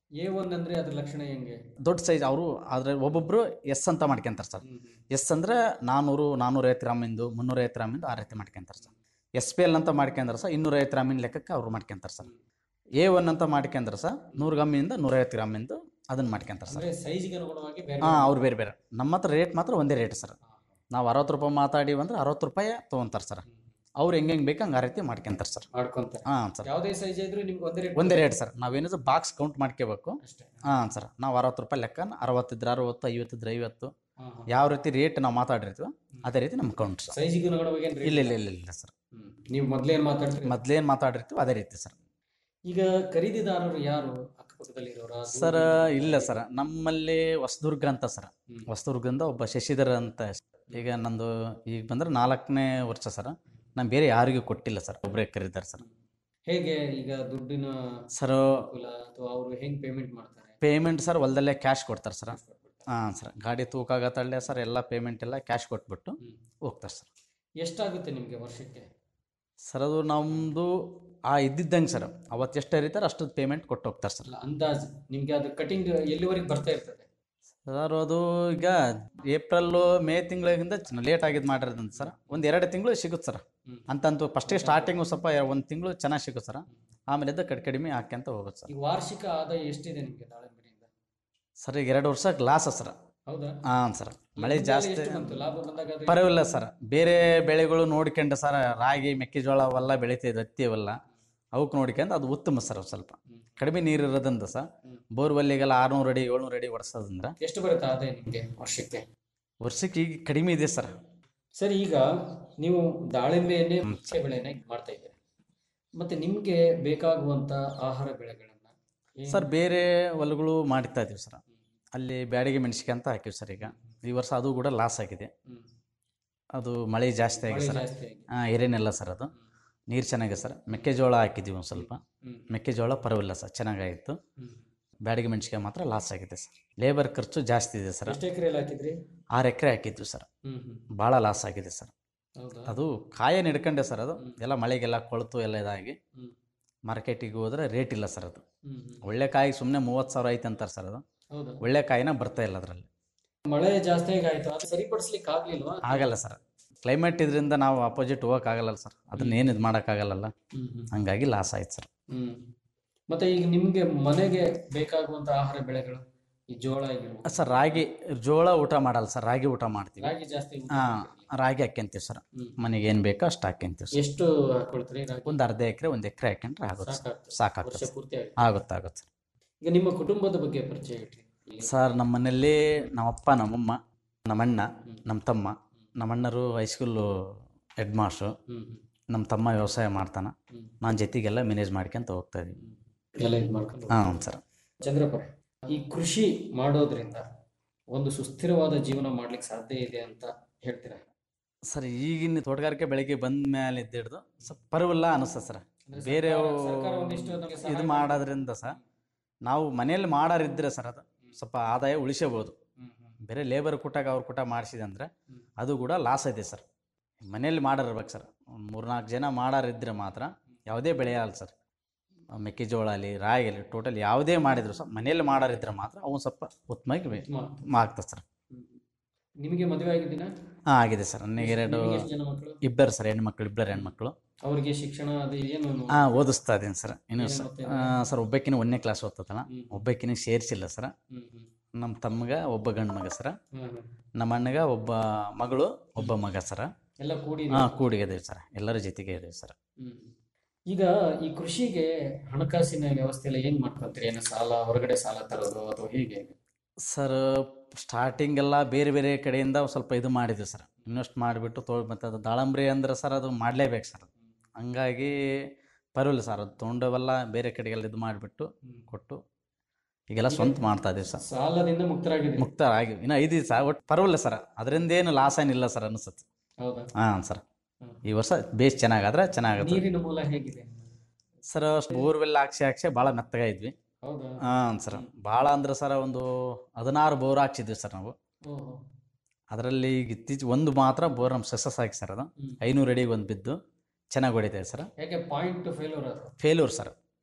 ಎ ಒನ್ ಅಂದ್ರೆ ಅದ್ರ ಲಕ್ಷಣ ಹೆಂಗೆ ದೊಡ್ಡ ಸೈಜ್ ಅವರು ಆದರೆ ಒಬ್ಬೊಬ್ಬರು ಎಸ್ ಅಂತ ಮಾಡ್ಕೊಂತಾರೆ ಸರ್ ಎಸ್ ಅಂದರೆ ನಾನ್ನೂರು ನಾನ್ನೂರೈವತ್ತು ಗ್ರಾಮಿಂದು ಮುನ್ನೂರೈವತ್ತು ಗ್ರಾಮಿಂದು ಆ ರೀತಿ ಮಾಡ್ಕೊಂತಾರೆ ಸರ್ ಎಸ್ ಪಿ ಎಲ್ ಅಂತ ಮಾಡ್ಕೊಂಡ್ರೆ ಸರ್ ಇನ್ನೂರೈವತ್ತು ಗ್ರಾಮಿನ ಲೆಕ್ಕಕ್ಕೆ ಅವ್ರು ಮಾಡ್ಕೊಂತಾರೆ ಸರ್ ಎ ಒನ್ ಅಂತ ಮಾಡ್ಕೊಂಡ್ರೆ ಸರ್ ನೂರು ಗ್ರಾಮಿಂದ ನೂರೈವತ್ತು ಗ್ರಾಮಿಂದು ಅದನ್ನು ಮಾಡ್ಕೊಂತಾರೆ ಸರ್ ಅಂದ್ರೆ ಸೈಜ್ಗೆ ಅನುಗುಣವಾಗಿ ಬೇರೆ ಹಾಂ ಅವ್ರು ಬೇರೆ ಬೇರೆ ನಮ್ಮ ಹತ್ರ ರೇಟ್ ಮಾತ್ರ ಒಂದೇ ರೇಟ್ ಸರ್ ನಾವು ಅರವತ್ತು ರೂಪಾಯಿ ಮಾತಾಡಿವಿ ಅಂದ್ರೆ ಅರವತ್ತು ರೂಪಾಯಿ ತೊಗೊಂತಾರೆ ಸರ್ ಅವ್ರು ಹೆಂಗೆ ಹೆಂಗೆ ಬೇಕು ಹಂಗೆ ಆ ರೀತಿ ಮಾಡ್ಕೊಂತಾರೆ ಸರ್ ಮಾಡ್ಕೊಂತಾರೆ ಹಾಂ ಸರ್ ಯಾವುದೇ ಸೈಜ್ ಇದ್ರೂ ನಿಮ್ಗೆ ಒಂದೇ ರೇಟ್ ಒಂದೇ ರೇಟ್ ಸರ್ ನಾವೇನಿದ್ರು ಬಾಕ್ಸ್ ಕೌಂಟ್ ಮಾಡ್ಕೋಬೇಕು ಹಾಂ ಸರ್ ನಾವು ಅರವತ್ತು ರೂಪಾಯಿ ಲೆಕ್ಕ ಅರವತ್ತಿದ್ರೆ ಅರವತ್ತು ಐವತ್ತಿದ್ರೆ ಐವತ್ತು ಹಾ, ಹಾ. ಯಾವ ರೀತಿ ರೇಟ್ ನಾವು ಮಾತಾಡಿರ್ತೀವೋ ಅದೇ ರೀತಿ ನಮ್ಮ ಕೌಂಟ್ ಸರ್ ಸೈಜ್ಗೆ ಅನುಗುಣವಾಗಿ ಏನ್ rate ಇಲ್ಲ ಇಲ್ಲ ಇಲ್ಲ ಇಲ್ಲ ಸರ್ ನೀವು ಮೊದ್ಲೇನ್ ಮಾತಾಡ್ತೀರಿ ಮೊದ್ಲೇನು ಮಾತಾಡಿರ್ತೀವೋ ಅದೇ ರೀತಿ ಸರ್ ಈಗ ಖರೀದಿದಾರರು ಯಾರು ಅಕ್ಕಪಕ್ಕದಲ್ಲಿ ಇರೋರ ಸರ್ ಇಲ್ಲ ಸರ್ ನಮ್ಮಲ್ಲಿ ಹೊಸದುರ್ಗ ಅಂತ ಸರ್ ಹೊಸದುರ್ಗದಿಂದ ಒಬ್ಬ ಶಶಿಧರ್ ಅಂತ ಈಗ ನಂದು ಈಗ ಬಂದ್ರೆ ನಾಲ್ಕನೇ ವರ್ಷ ಸರ್ ನಾನು ಬೇರೆ ಯಾರಿಗೂ ಕೊಟ್ಟಿಲ್ಲ ಸರ್ ಒಬ್ಬರೇ ಕರೀತಾರೆ ಸರ್ ಹೇಗೆ ಈಗ ದುಡ್ಡಿನ ಸರ್ ಅನುಕೂಲ ಅಥವಾ ಅವರು ಹೆಂಗ್ ಪೇಮೆಂಟ್ ಮಾಡ್ತಾರೆ ಪೇಮೆಂಟ್ ಸರ್ ಹೊಲದಲ್ಲೇ ಕ್ಯಾಶ್ ಕೊಡ್ತಾರೆ ಸರ್ ಹಾಂ ಸರ್ ಗಾಡಿ ತೂಕ ಆಗತ್ತಳ್ಳೆ ಸರ್ ಎಲ್ಲ ಪೇಮೆಂಟ್ ಎಲ್ಲ ಕ್ಯಾಶ್ ಕೊಟ್ಬಿಟ್ಟು ಹೋಗ್ತಾರೆ ಸರ್ ಎಷ್ಟಾಗುತ್ತೆ ನಿಮ್ಗೆ ವರ್ಷಕ್ಕೆ ಸರ್ ಅದು ನಮ್ಮದು ಆ ಇದ್ದಿದ್ದಂಗೆ ಸರ್ ಅವತ್ತು ಎಷ್ಟು ಹರಿತಾರೆ ಅಷ್ಟು ಪೇಮೆಂಟ್ ಕೊಟ್ಟು ಹೋಗ್ತಾರೆ ಸರ್ ಅಲ್ಲ, ಅಂದಾಜು ನಿಮ್ಗೆ ಅದು ಕಟಿಂಗ್ ಎಲ್ಲಿವರೆಗೆ ಬರ್ತಾ ಇರ್ತದೆ ಸರ್ ಅದು ಈಗ ಏಪ್ರಿಲ್ಲು ಮೇ ತಿಂಗಳಿಂದ ಲೇಟ್ ಆಗಿದ್ದು ಮಾಡಿರೋದಂತ ಸರ್ ಒಂದು ಎರಡು ತಿಂಗಳು ಸಿಗುತ್ತೆ ಸರ್ ಅಂತಂತೂ ಫಸ್ಟಿಗೆ ಸ್ಟಾರ್ಟಿಂಗು ಸ್ವಲ್ಪ ಒಂದು ತಿಂಗಳು ಚೆನ್ನಾಗಿ ಸಿಗುತ್ತೆ ಸರ್ ಆಮೇಲೆ ಎದ್ದು ಕಡಿ ಕಡಿಮೆ ಹಾಕ್ಯಂತ ಹೋಗುತ್ತೆ ಸರ್ ಈಗ ವಾರ್ಷಿಕ ಆದಾಯ ಎಷ್ಟಿದೆ ನಿಮ್ಗೆ ದಾಳಿಂಬೆಯಿಂದ ಸರ್ ಈಗ ಎರಡು ವರ್ಷ ಲಾಸ್ ಸರ್ ಹೌದಾ ಹಾಂ ಸರ್ ಮಳೆ ಮುಂಗಾರು ಜಾಸ್ತಿ ಎಷ್ಟು ಬಂತು? ಲಾಭ ಬಂದಾಗ ಅದು ಪರವಾಗಿಲ್ಲ ಸರ್ ಬೇರೆ ಬೆಳೆಗಳು ನೋಡ್ಕೊಂಡು ಸರ್ ರಾಗಿ ಮೆಕ್ಕೆಜೋಳ ಅವೆಲ್ಲ ಬೆಳಿತಿದ್ದು ಹತ್ತಿ ಅವೆಲ್ಲ ಅವಕ್ಕೆ ನೋಡ್ಕೊಂಡು ಅದು ಉತ್ತಮ ಸರ್ ಸ್ವಲ್ಪ ಕಡಿಮೆ ನೀರು ಇರೋದ್ರಿಂದ ಸರ್ ಬೋರ್ವೆಲ್ಲಿಗೆಲ್ಲ ಆರುನೂರು ಅಡಿ ಏಳ್ನೂರು ಅಡಿ ಹೊಡ್ಸೋದ್ರಿಂದ ಎಷ್ಟು ಬರುತ್ತೆ ಆದಾಯ ನಿಮ್ಗೆ ವರ್ಷಕ್ಕೆ ವರ್ಷಕ್ಕೆ ಈಗ ಕಡಿಮೆ ಇದೆ ಸರ್ ಸರ್ ಈಗ ನೀವು ದಾಳಿಂಬೆಯನ್ನೇ ಮುಖ್ಯ ಬೆಳೆಯನ್ನ ಮಾಡ್ತಾ ಇದ್ದೀರಿ ಮತ್ತೆ ನಿಮ್ಗೆ ಬೇಕಾಗುವಂತ ಆಹಾರ ಬೆಳೆಗಳನ್ನ ಏನ್- ಸರ್ ಬೇರೆ ಹೊಲಗಳು ಮಾಡ್ತಾ ಇದೀವಿ ಸರ್ ಅಲ್ಲಿ ಬ್ಯಾಡಿಗೆ ಮೆಣಸಿಕಾಯಿ ಅಂತ ಹಾಕಿವಿ ಸರ್ ಈಗ ಈ ವರ್ಷ ಅದು ಕೂಡ ಲಾಸ್ ಆಗಿದೆ ಅದು ಮಳೆ ಜಾಸ್ತಿ ಆಗಿದೆ ಮಳೆ ಸರ್ ಜಾಸ್ತಿ ಆಗಿ. ಹಾಂ ಎರೆನೆಲ್ಲ ಸರ್ ಅದು ನೀರು ಚೆನ್ನಾಗಿದೆ ಸರ್ ಮೆಕ್ಕೆಜೋಳ ಹಾಕಿದ್ದೀವಿ ಒಂದು ಸ್ವಲ್ಪ ಹ್ಮ್. ಮೆಕ್ಕೆಜೋಳ ಪರವಾಗಿಲ್ಲ ಸರ್ ಚೆನ್ನಾಗಾಯಿತು ಹ್ಮ್. ಬ್ಯಾಡಿಗೆ ಮೆಣಸಿಕಾಯಿ ಮಾತ್ರ ಲಾಸ್ ಆಗಿದೆ ಸರ್ ಲೇಬರ್ ಖರ್ಚು ಜಾಸ್ತಿ ಇದೆ ಸರ್ ಎಷ್ಟು ಎಕರೆಯಲ್ಲಿ ಹಾಕಿದ್ರಿ ಆರು ಎಕರೆ ಹಾಕಿದ್ವಿ ಸರ್ ಹ್ಮ್ ಹ್ಮ್. ಭಾಳ ಲಾಸ್ ಆಗಿದೆ ಸರ್ ಹೌದಾ ಅದು ಕಾಯ ಹಿಡ್ಕೊಂಡೆ ಸರ್ ಅದು ಎಲ್ಲ ಮಳೆಗೆಲ್ಲ ಕೊಳ್ತು ಎಲ್ಲ ಇದಾಗಿ ಹ್ಮ್. ಮಾರ್ಕೆಟಿಗೆ ಹೋದ್ರೆ ರೇಟ್ ಇಲ್ಲ ಸರ್ ಅದು ಹ್ಮ್ ಹ್ಮ್. ಒಳ್ಳೆ ಕಾಯಿ ಸುಮ್ಮನೆ ಮೂವತ್ತು ಸಾವಿರ ಐತೆ ಅಂತಾರೆ ಸರ್ ಅದು ಹೌದಾ? ಒಳ್ಳೆ ಕಾಯಿನ ಬರ್ತಾ ಇಲ್ಲ ಅದರಲ್ಲಿ ಮಳೆ ಜಾಸ್ತಿ ಆಯ್ತು ಅದು ಸರಿಪಡಿಸ್ಲಿಕ್ಕೆ ಆಗ್ಲಿಲ್ವಾ ಆಗಲ್ಲ ಸರ್ ಕ್ಲೈಮೇಟ್ ಇದರಿಂದ ನಾವು ಅಪೋಸಿಟ್ ಹೋಗೋಕ್ಕಾಗಲ್ಲ ಸರ್ ಅದನ್ನ ಏನು ಇದು ಮಾಡೋಕ್ಕಾಗಲ್ಲ ಹ್ಮ್ ಹ್ಮ್. ಹಂಗಾಗಿ ಲಾಸ್ ಆಯ್ತು ಸರ್ ಹ್ಮ್ ಮತ್ತೆ ಈಗ ನಿಮ್ಗೆ ಮನೆಗೆ ಬೇಕಾಗುವಂತ ಆಹಾರ ಬೆಳೆಗಳು ಈ ಜೋಳ ಆಗಿರ್ಬೋದು ಸರ್ ರಾಗಿ ಜೋಳ ಊಟ ಮಾಡಲ್ಲ ಸರ್ ರಾಗಿ ಊಟ ಮಾಡ್ತೀವಿ ರಾಗಿ ಜಾಸ್ತಿ ಊಟ ಹಾಂ ರಾಗಿ ಹಾಕ್ಯಂತೀವಿ ಸರ್ ಹ್ಮ್. ಮನೆಗೆ ಏನು ಬೇಕೋ ಅಷ್ಟು ಹಾಕ್ಯಂತೀವಿ ಸರ್ ಎಷ್ಟು ಹಾಕೊಳ್ತೀರಿ ರಾಗಿ ಒಂದು ಅರ್ಧ ಎಕರೆ ಒಂದು ಎಕರೆ ಹಾಕ್ಯಂಡ್ರೆ ಆಗುತ್ತೆ ಸರ್ ಸಾಕಾಗ್ತದೆ. ಸಾಕಾಗುತ್ತೆ ವರ್ಷ ಸರ್. ಪೂರ್ತಿ ಆಗುತ್ತೆ. ಆಗುತ್ತೆ ಆಗುತ್ತೆ ಸರ್ ಈಗ ನಿಮ್ಮ ಕುಟುಂಬದ ಬಗ್ಗೆ ಪರಿಚಯ ಇಟ್ರಿ ಸರ್ ನಮ್ಮ ಮನೆಯಲ್ಲಿ ನಮ್ಮಪ್ಪ ನಮ್ಮಮ್ಮ ನಮ್ಮಣ್ಣ ನಮ್ಮ ತಮ್ಮ ನಮ್ಮಣ್ಣರು ಹೈಸ್ಕೂಲು ಹೆಡ್ ಮಾಸ್ಟ್ರು ಹ್ಮ್. ನಮ್ಮ ತಮ್ಮ ವ್ಯವಸಾಯ ಮಾಡ್ತಾನೆ ಹ್ಮ್. ನಾನು ಜೊತೆಗೆಲ್ಲ ಮ್ಯಾನೇಜ್ ಮಾಡ್ಕೊಂತ ಹೋಗ್ತಾ ಇದೀವಿ ಎಲ್ಲ ಇದು ಮಾಡ್ಕೊಂಡು ಹಾಂ ಸರ್ ಚಂದ್ರಪ್ಪ ಈ ಕೃಷಿ ಮಾಡೋದ್ರಿಂದ ಒಂದು ಸುಸ್ಥಿರವಾದ ಜೀವನ ಮಾಡ್ಲಿಕ್ಕೆ ಸಾಧ್ಯ ಇದೆ ಅಂತ ಹೇಳ್ತೀರಾ ಸರ್ ಈಗಿನ ತೋಟಗಾರಿಕೆ ಬೆಳಗ್ಗೆ ಬಂದ ಮೇಲೆ ಎದ್ದಿಡ್ದು ಸ್ವಲ್ಪ ಪರವಿಲ್ಲ ಅನಿಸ್ತದೆ ಸರ್ ಬೇರೆ ಸರ್ಕಾರ ಒಂದಿಷ್ಟು ನಮ್ಗೆ ಸಹಾಯ ಇದು ಮಾಡೋದ್ರಿಂದ ಸರ್ ನಾವು ಮನೆಯಲ್ಲಿ ಮಾಡೋರಿದ್ರೆ ಸರ್ ಅದು ಸ್ವಲ್ಪ ಆದಾಯ ಉಳಿಸಬಹುದು ಬೇರೆ ಲೇಬರ್ ಕೂಟಾಗ ಅವ್ರ ಕೂಟ ಮಾಡಿಸಿದೆ ಅಂದರೆ ಅದು ಕೂಡ ಲಾಸ್ ಇದೆ ಸರ್ ಮನೆಯಲ್ಲಿ ಮಾಡೋರಿರ್ಬೇಕು ಸರ್ ಒಂದು ಮೂರ್ನಾಲ್ಕು ಜನ ಮಾಡೋರಿದ್ರೆ ಮಾತ್ರ ಯಾವುದೇ ಬೆಳೆಯಲ್ಲ ಸರ್ ಮೆಕ್ಕೆಜೋಳ ಆಗಲಿ ರಾಗಿ ಆಗಲಿ ಟೋಟಲ್ ಯಾವುದೇ ಮಾಡಿದ್ರು ಸರ್ ಮನೆಯಲ್ಲಿ ಮಾಡೋರಿದ್ರೆ ಮಾತ್ರ ಅವು ಸ್ವಲ್ಪ ಉತ್ತಮವಾಗಿ ಬೆ- ಆಗ್ತದೆ ಸರ್ ನಿಮಗೆ ಮದುವೆ ಆಗಿದ್ದೀನ ಹಾಂ ಆಗಿದೆ ಸರ್ ನನಗೆ ಎರಡು ನಿಮಗೆ ಎಷ್ಟು ಜನ ಮಕ್ಕಳು ಇಬ್ಬರು ಸರ್ ಹೆಣ್ಮಕ್ಳು ಇಬ್ಬರು ಹೆಣ್ಮಕ್ಳು ಅವರಿಗೆ ಶಿಕ್ಷಣ ಅದು ಏನು ಹಾಂ ಓದಿಸ್ತಾ ಇದ್ದೀನಿ ಸರ್ ಇನ್ನು ಏನೇನ್ ಸರ್ ಓದ್ತಾ ಇದ್ದಾರೆ? ಸರ್ ಒಬ್ಬಾಕಿನ ಒಂದನೇ ಕ್ಲಾಸ್ ಓದ್ತದಲ್ಲ ಒಬ್ಬಾಕಿನ ಸೇರಿಸಿಲ್ಲ ಸರ್ ಹ್ಮ್ ಹ್ಮ್. ನಮ್ಮ ತಮ್ಮಗ ಒಬ್ಬ ಗಂಡು ಮಗ ಸರ ಹ್ಮ್ ಹ್ಮ್. ನಮ್ಮ ಅಣ್ಣಗ ಒಬ್ಬ ಮಗಳು ಒಬ್ಬ ಮಗ ಸರ ಎಲ್ಲ ಕೂಡಿ ಹಾಂ ಕೂಡಿಗೆ ಸರ್ ಎಲ್ಲರ ಜೊತೆಗೆ ಇದ್ದೀವಿ ಸರ್ ಹ್ಮ್. ಈಗ ಈ ಕೃಷಿಗೆ ಹಣಕಾಸಿನ ವ್ಯವಸ್ಥೆ ಎಲ್ಲ ಏನ್ ಮಾಡ್ಕೊಂತೀರಿ ಏನು ಸಾಲ ಹೊರಗಡೆ ಸಾಲ ತರೋದು ಅಥವಾ ಹೇಗೆ ಸರ್ ಸ್ಟಾರ್ಟಿಂಗ್ ಎಲ್ಲ ಬೇರೆ ಬೇರೆ ಕಡೆಯಿಂದ ಸ್ವಲ್ಪ ಇದು ಮಾಡಿದ್ವಿ ಸರ್ ಇನ್ವೆಸ್ಟ್ ಮಾಡಿಬಿಟ್ಟು ತೋ ಮತ್ತು ಅದು ದಾಳಂಬ್ರಿ ಅಂದ್ರೆ ಸರ್ ಅದು ಮಾಡಲೇಬೇಕು ಸರ್ ಹಂಗಾಗಿ ಪರವಾಗಿಲ್ಲ ಸರ್ ಅದು ತೊಗೊಂಡವೆಲ್ಲ ಬೇರೆ ಕಡೆಗೆಲ್ಲ ಇದು ಮಾಡಿಬಿಟ್ಟು ಕೊಟ್ಟು ಈಗೆಲ್ಲ ಸ್ವಂತ ಮಾಡ್ತಾ ಇದೀವಿ ಸರ್ ಸಾಲದಿಂದ ಮುಕ್ತರಾಗಿದ್ದೀರಿ ಮುಕ್ತ ಆಗಿ ಇನ್ನು ಐದು ಸರ್ ಒಟ್ಟು ಪರವಾಗಿಲ್ಲ ಸರ್ ಅದರಿಂದ ಏನು ಲಾಸ್ ಏನಿಲ್ಲ ಸರ್ ಅನಿಸುತ್ತೆ ಹೌದಾ ಹಾಂ ಸರ್ ಈ ವರ್ಷ ಬೇಸ್ ಚೆನ್ನಾಗಾದ್ರೆ ಚೆನ್ನಾಗುತ್ತೆ ನೀರಿನ ಮೂಲ ಹೇಗಿದೆ ಸರ್ ಬೋರ್ವೆಲ್ ಹಾಕ್ಸಿ ಹಾಕ್ಸಿ ಭಾಳ ಮೆತ್ತಗ ಇದ್ವಿ ಹೌದಾ ಹಾಂ ಸರ್ ಭಾಳ ಅಂದ್ರೆ ಸರ್ ಒಂದು ಹದಿನಾರು ಬೋರ್ ಹಾಕ್ಸಿದ್ವಿ ಸರ್ ನಾವು ಓಹೋ ಅದರಲ್ಲಿ ಈಗ ಇತ್ತೀಚೆಗೆ ಒಂದು ಮಾತ್ರ ಬೋರ್ ನಮ್ಮ ಸಕ್ಸಸ್ ಆಗಿ ಸರ್ ಅದು ಹ್ಮ್. ಐನೂರು ಅಡಿಗೆ ಒಂದು ಬಿದ್ದು ಚೆನ್ನಾಗಿ ಹೊಡಿತಾ ಇದೆ ಸರ್ ಯಾಕೆ ಪಾಯಿಂಟ್ ಫೇಲ್ಯೂರ್ ಅದು ಫೇಲ್ಯೂರ್ ಸರ್